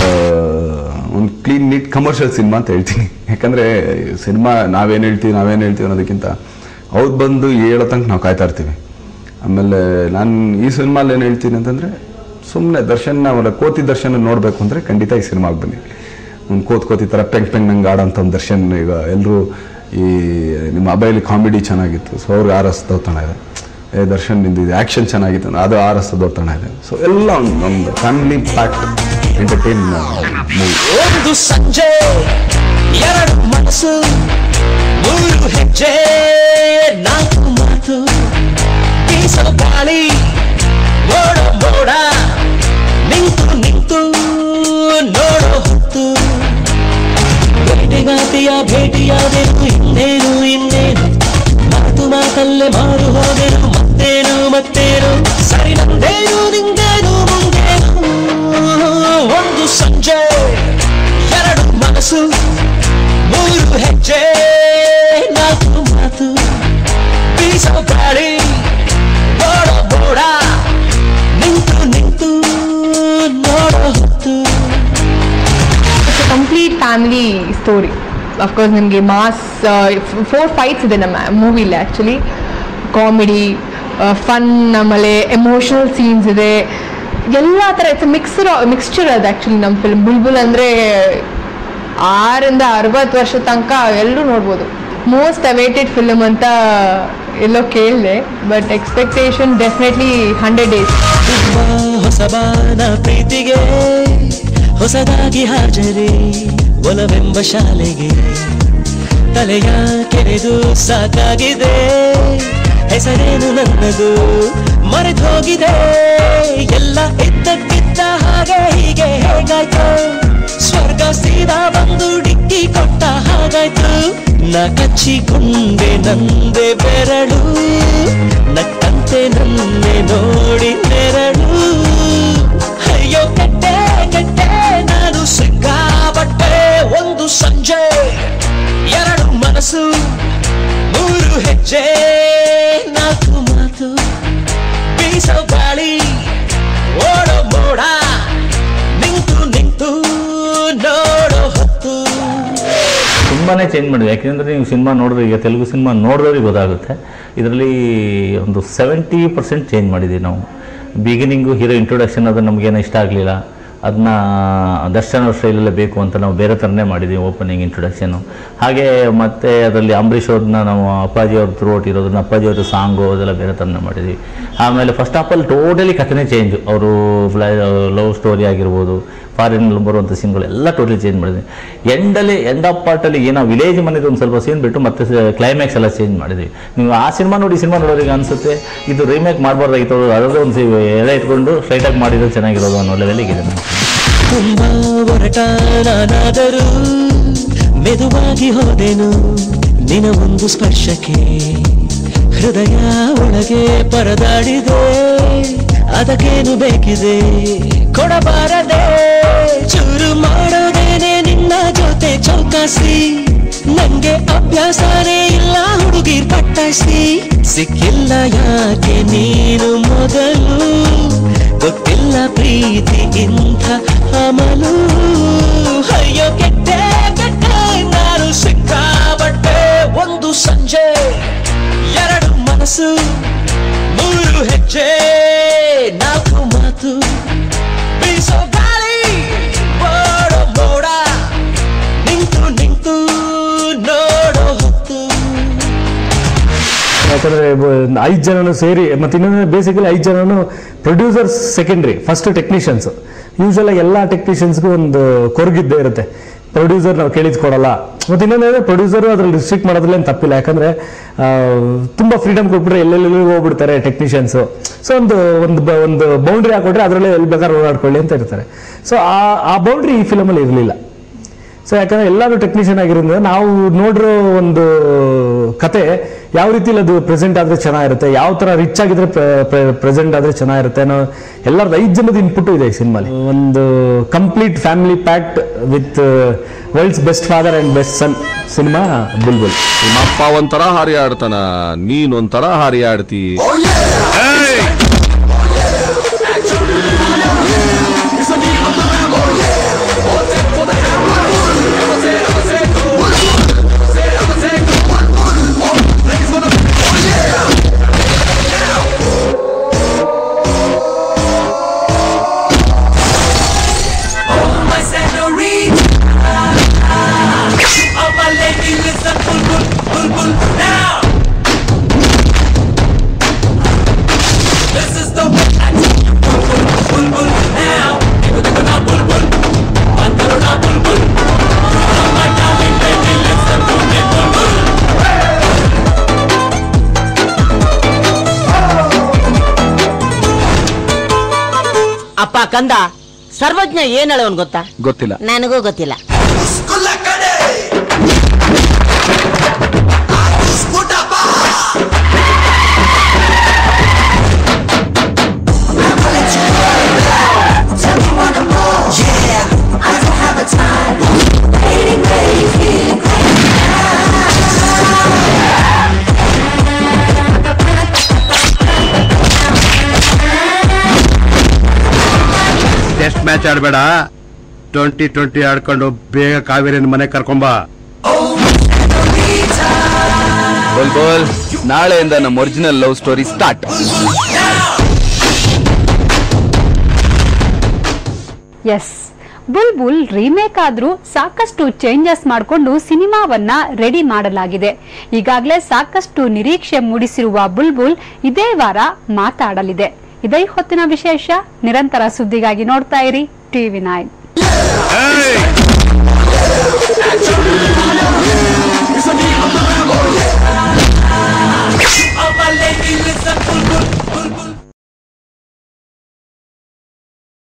ಒಂದು ಕ್ಲೀನ್ ನೀಟ್ ಕಮರ್ಷಿಯಲ್ ಸಿನಿಮಾ ಅಂತ ಹೇಳ್ತೀನಿ ಯಾಕಂದರೆ cinema ನಾವೇನು ಹೇಳ್ತೀವಿ ನಾವೇನು ಹೇಳ್ತೀವಿ ಅನ್ನೋದಕ್ಕಿಂತ ಅವ್ರು ಬಂದು ಹೇಳೋ ತನಕ ನಾವು ಕಾಯ್ತಾ ಇರ್ತೀವಿ ಆಮೇಲೆ ನಾನು ಈ ಸಿನಿಮಾಲಿ ಏನು ಹೇಳ್ತೀನಿ ಅಂತಂದರೆ ಸುಮ್ಮನೆ ದರ್ಶನ್ ಅವರ ಕೋತಿ ದರ್ಶನ ನೋಡಬೇಕು ಅಂದರೆ ಖಂಡಿತ ಈ ಸಿನಿಮಾಗೆ ಬನ್ನಿ ಒಂದು ಕೋತ್ ಕೋತಿ ಥರ ಪೆಂಗ್ ಪೆಂಗ್ ನಂಗೆ ಆಡೋಂಥ ಒಂದು ದರ್ಶನ್ ಈಗ ಎಲ್ಲರೂ ಈ ನಿಮ್ಮ ಮೊಬೈಲ್ ಕಾಮಿಡಿ ಚೆನ್ನಾಗಿತ್ತು ಸೊ ಅವ್ರಿಗೆ ಆರ್ ಎಸ್ ದೌತಣ ಇದೆ ಏ ದರ್ಶನ್ ನಿಂದಿದೆ ಆ್ಯಕ್ಷನ್ ಚೆನ್ನಾಗಿತ್ತು ಅಂದ್ರೆ ಅದು ಆರ್ ಎಸ್ ದೌತಣ ಇದೆ ಸೊ ಎಲ್ಲ ಒಂದು ಒಂದು ಫ್ಯಾಮಿಲಿ ಪ್ಯಾಕ್ಡ್ ಎಂಟರ್ಟೈನ್ ಮೂವಿ ಒಂದು ಸಂಜೆ ಎರಡು ಮನಸ್ಸು ಮೂರು ಹೆಜ್ಜೆ ನಾಲ್ಕು ಮಾತು ಬೀಸೋ ಗಾಳಿ ನೋಡೋ ಮೋಡ ನಿಂತು ನಿಂತು ನೋಡೋ ಹೊತ್ತು ಭೇಟಿಗಾತಿಯ ಭೇಟಿಯಾದೆನು ಇನ್ನೇನು ಇನ್ನೇನು ಮಾತು ಮಾತಲ್ಲೇ ಮಾರು ಹೋದೆನು ಮತ್ತೇನು ಮತ್ತೇನು ಸರಿ ನಂದೇನು ನಿಂದೇನು ಮುಂದೇನು ಒಂದು ಸಂಜೆ ಎರಡು ಮನಸ್ಸು ಮೂರು ಹೆಜ್ಜೆ ನಾಲ್ಕು ಮಾತು ಬೀಸೋ ಗಾಳಿ ನೋಡೋ ಬೋಡ ನಿಂತು ನಿಂತು ನೋಡೋ ಹೊತ್ತು it's complete family story of course ನಿಮಗೆ ಮಾಸ್ ಫೋರ್ ಫೈಟ್ಸ್ ಇದೆ ನಮ್ಮ ಮೂವಿಲಿ ಆ್ಯಕ್ಚುಲಿ ಕಾಮಿಡಿ ಫನ್ ಆಮೇಲೆ ಎಮೋಷನಲ್ ಸೀನ್ಸ್ ಇದೆ ಎಲ್ಲ ಥರ ಇಟ್ಸ್ ಮಿಕ್ಸರ್ ಮಿಕ್ಸ್ಚರ್ ಅದು ಆ್ಯಕ್ಚುಲಿ ನಮ್ಮ ಫಿಲ್ಮ್ ಬುಲ್ಬುಲ್ ಅಂದರೆ ಆರಿಂದ ಅರವತ್ತು ವರ್ಷ ತನಕ ಎಲ್ಲರೂ ನೋಡ್ಬೋದು ಮೋಸ್ಟ್ ಅವೇಟೆಡ್ ಫಿಲ್ಮ್ ಅಂತ ಎಲ್ಲೋ ಕೇಳಿದೆ but expectation definitely hundred days ತುಂಬ ಹೊಸಬಾನ ಪ್ರೀತಿಗೆ ಹೊಸದಾಗಿ ಹಾಜರಿ ಒಲವೆಂಬ ಶಾಲೆಗೆ ತಲೆಯ ಕೆರೆದು ಸಾಕಾಗಿದೆ ಹೆಸರೇನು ನನ್ನದು ಮರೆತು ಹೋಗಿದೆ ಎಲ್ಲ ಇದ್ದಕ್ಕಿದ್ದ ಹಾಗೆ ಹೀಗೆ ಹೇಗಾಯ್ತು ಸ್ವರ್ಗ ಸೀದಾ ಬಂದು ಡಿಕ್ಕಿ ಕೊಟ್ಟ ಹಾಗಾಯ್ತು ನ ಕಚ್ಚಿಕೊಂಡೆ ನಂದೆ ಬೆರಳು ನಕ್ಕಂತೆ ನನ್ನೆ ನೋಡಿ ನೆರಳು ಅಯ್ಯೋ ಕೆಟ್ಟೆ ಕೆಟ್ಟೆ ನಾನು ಸಿಕ್ಕಾಬಟ್ಟೆ ಒಂದು ಸಂಜೆ ಎರಡು ಮನಸ್ಸು ಮೂರು ಹೆಜ್ಜೆ ತುಂಬಾನೇ ಚೇಂಜ್ ಮಾಡಿದೆ ಯಾಕೆಂದ್ರೆ ನೀವು ಸಿನಿಮಾ ನೋಡಿದ್ರೆ ಈಗ ತೆಲುಗು ಸಿನಿಮಾ ನೋಡಿದವ್ರಿಗೆ ಗೊತ್ತಾಗುತ್ತೆ ಇದರಲ್ಲಿ ಒಂದು ಸೆವೆಂಟಿ ಪರ್ಸೆಂಟ್ ಚೇಂಜ್ ಮಾಡಿದ್ದೀವಿ ನಾವು ಬಿಗಿನಿಂಗು ಹೀರೋ ಇಂಟ್ರೊಡಕ್ಷನ್ ಅದು ನಮಗೇನೋ ಇಷ್ಟ ಆಗಲಿಲ್ಲ ಅದನ್ನ ದರ್ಶನ್ ಅವ್ರ ಸ್ಟೈಲಲ್ಲೇ ಬೇಕು ಅಂತ ನಾವು ಬೇರೆ ಥರನೇ ಮಾಡಿದ್ದೀವಿ ಓಪನಿಂಗ್ ಇಂಟ್ರೊಡಕ್ಷನು ಹಾಗೆ ಮತ್ತೆ ಅದರಲ್ಲಿ ಅಂಬರೀಷ್ ಅವ್ರನ್ನ ನಾವು ಅಪ್ಪಾಜಿ ಅವ್ರ ಥ್ರೋಟ್ ಇರೋದನ್ನ ಅಪ್ಪಾಜಿ ಅವ್ರ ಸಾಂಗು ಅದೆಲ್ಲ ಬೇರೆ ಥರನೇ ಮಾಡಿದ್ವಿ ಆಮೇಲೆ ಫಸ್ಟ್ ಆಫ್ ಆಲ್ ಟೋಟಲಿ ಕಥೆನೇ ಚೇಂಜ್ ಅವರು ಲವ್ ಸ್ಟೋರಿ ಆಗಿರ್ಬೋದು ಫಾರಿನ್ ಬರುವಂಥ ಸೀನ್ಗಳು ಎಲ್ಲ ಟೋಟಲಿ ಚೇಂಜ್ ಮಾಡಿದ್ವಿ ಎಂಡಲ್ಲಿ ಎಂಡ್ ಆಫ್ ಪಾರ್ಟಲ್ಲಿ ಏನೋ ವಿಲೇಜ್ ಮನೆದು ಒಂದು ಸ್ವಲ್ಪ ಸೀನ್ ಬಿಟ್ಟು ಮತ್ತೆ ಕ್ಲೈಮ್ಯಾಕ್ಸ್ ಎಲ್ಲ ಚೇಂಜ್ ಮಾಡಿದ್ವಿ ನೀವು ಆ ಸಿನಿಮಾ ನೋಡಿ ಸಿನಿಮಾ ನೋಡೋರಿಗೆ ಅನಿಸುತ್ತೆ ಇದು ರೀಮೇಕ್ ಮಾಡಬಾರ್ದಾಗಿತ್ತು ಅದರದ್ದು ಒಂದು ಎಳೆ ಇಟ್ಕೊಂಡು ಸ್ಟ್ರೈಟಾಗಿ ಮಾಡಿದ್ರೆ ಚೆನ್ನಾಗಿರೋದು ಅನ್ನೋ ಲೆವೆಲಿಗೆ ಇದೆ ನಾನು ತುಂಬಾ ಒರಟ ನಾನಾದರೂ ಮೆದುವಾಗಿ ಹೋದೆನು ನಿನ ಒಂದು ಸ್ಪರ್ಶಕ್ಕೆ ಹೃದಯ ಒಳಗೆ ಪರದಾಡಿದೆ ಅದಕ್ಕೇನು ಬೇಕಿದೆ ಕೊಡಬಾರದೆ ಚೂರು ಮಾಡೋದೇನೆ ನಿನ್ನ ಜೊತೆ ಚೌಕಾಸಿ ನಂಗೆ ಅಭ್ಯಾಸನೇ ಇಲ್ಲ ಹುಡುಗಿರ್ ಪಟ್ಟಾಸಿ ಸಿಕ್ಕಿಲ್ಲ ಯಾಕೆ ನೀನು ಮೊದಲು ಗೊತ್ತಿಲ್ಲ ಪ್ರೀತಿ ಇಂಥ ಅಮಲು ಅಯ್ಯೋ ಕೆಟ್ಟೆ ಕೆಟ್ಟೆ ನಾನು ಸಿಕ್ಕಾಬಟ್ಟೆ ಒಂದು ಸಂಜೆ ಎರಡು ಮನಸ್ಸು ಮೂರು ಹೆಜ್ಜೆ ನಾಲ್ಕು ಮಾತು ಬೀಸೋ ಗಾಳಿ ಓಡೋ ಮೋಡ ನಿಂತು ನಿಂತು ನೋಡೋ ಹೊತ್ತು ಯಾಕಂದ್ರೆ ಐದು ಜನನು ಸೇರಿ ಮತ್ತೆ ಇನ್ನೊಂದು ಬೇಸಿಕಲಿ ಐದು ಜನನು producers secondary first technicians usual ಎಲ್ಲ ಟೆಕ್ನಿಷಿಯನ್ಸ್ಗೂ ಒಂದು ಕೊರಗಿದ್ದೇ ಇರುತ್ತೆ ಪ್ರೊಡ್ಯೂಸರ್ ನಾವು ಕೇಳಿದ್ ಕೊಡಲ್ಲ ಮತ್ತೆ ಇನ್ನೊಂದು ಪ್ರೊಡ್ಯೂಸರ್ ಅದ್ರಲ್ಲಿ ರಿಸ್ಟ್ರಿಕ್ಟ್ ಮಾಡೋದ್ರಲ್ಲಿ ಏನ್ ತಪ್ಪಿಲ್ಲ ಯಾಕಂದ್ರೆ ಆ, ತುಂಬಾ ಫ್ರೀಡಮ್ ಕೊಟ್ಬಿಟ್ರೆ ಎಲ್ಲೆಲ್ಲಿ ಹೋಗ್ಬಿಡ್ತಾರೆ ಟೆಕ್ನಿಷಿಯನ್ಸ್ ಸೊ ಒಂದು ಒಂದು ಬ- ಒಂದು ಬೌಂಡ್ರಿ ಹಾಕೊಟ್ರೆ ಅದರಲ್ಲೇ ಎಲ್ಲಿ ಬೇಕಾದ್ರೆ ಓಡಾಡ್ಕೊಳ್ಳಿ ಅಂತ ಇರ್ತಾರೆ ಸೊ ಆ ಆ ಬೌಂಡ್ರಿ ಈ ಫಿಲಮಲ್ಲಿ ಇರಲಿಲ್ಲ ಸೊ ಯಾಕಂದ್ರೆ ಎಲ್ಲರೂ ಟೆಕ್ನಿಷಿಯನ್ ಆಗಿರೋದ್ರಿಂದ ನಾವು ನೋಡಿರೋ ಒಂದು ಕತೆ ಯಾವ ರೀತಿಲಿ ಅದು ಪ್ರೆಸೆಂಟ್ ಆದ್ರೆ ಚೆನ್ನಾಗಿರುತ್ತೆ ಯಾವ ತರ ರಿಚ್ ಆಗಿದ್ರೆ ಪ್ರೆಸೆಂಟ್ ಆದ್ರೆ ಚೆನ್ನಾಗಿರುತ್ತೆ ಅನ್ನೋ ಎಲ್ಲರದ್ದು ಐದು ಜನದ ಇನ್ಪುಟ್ ಇದೆ ಈ ಸಿನಿಮಾಲಿ ಒಂದು complete family packed with world's best father and best son cinema Bulbul ನಿಮ್ಮಪ್ಪ ಒಂಥರ ಹಾರಿ ಆಡ್ತಾನ ನೀನ್ ಒಂಥರ ಹಾರಿ ಆಡ್ತಿ my senorita. Oh, my lady, listen, bulbul, bulbul, now. This is the way I take you, bulbul, bulbul, now. Digo, digo, now, bulbul, mandalo, now, bulbul. Oh, my darling baby, listen to me, bulbul. ಅಪ್ಪ ಕಂದ ಸರ್ವಜ್ಞ ಏನ್ ಹೇಳೋನ್ ಗೊತ್ತಾ ಗೊತ್ತಿಲ್ಲ ನನಗೂ ಗೊತ್ತಿಲ್ಲ test match ಆಡ್ಬೇಡ twenty twenty ಆಡ್ಕೊಂಡು ಬೇಗ ಕಾವೇರಿನ ಮನೆ ಕರ್ಕೊಂಬ ಬೋಲ್ ಬೋಲ್ ನಾಳೆಯಿಂದ ನಮ್ಮ original love story start yes Bulbul remake ಆದ್ರೂ ಸಾಕಷ್ಟು ಚೇಂಜಸ್ ಮಾಡಿಕೊಂಡು ಸಿನಿಮಾವನ್ನ ರೆಡಿ ಮಾಡಲಾಗಿದೆ ಈಗಾಗಲೇ ಸಾಕಷ್ಟು ನಿರೀಕ್ಷೆ ಮೂಡಿಸಿರುವ ಬುಲ್ಬುಲ್ ಇದೇ ವಾರ ಮಾತಾಡಲಿದೆ ಇದೇ ಹೊತ್ತಿನ ವಿಶೇಷ ನಿರಂತರ ಸುದ್ದಿಗಾಗಿ ನೋಡ್ತಾ ಇರಿ ಟಿವಿ ನೈನ್ Action!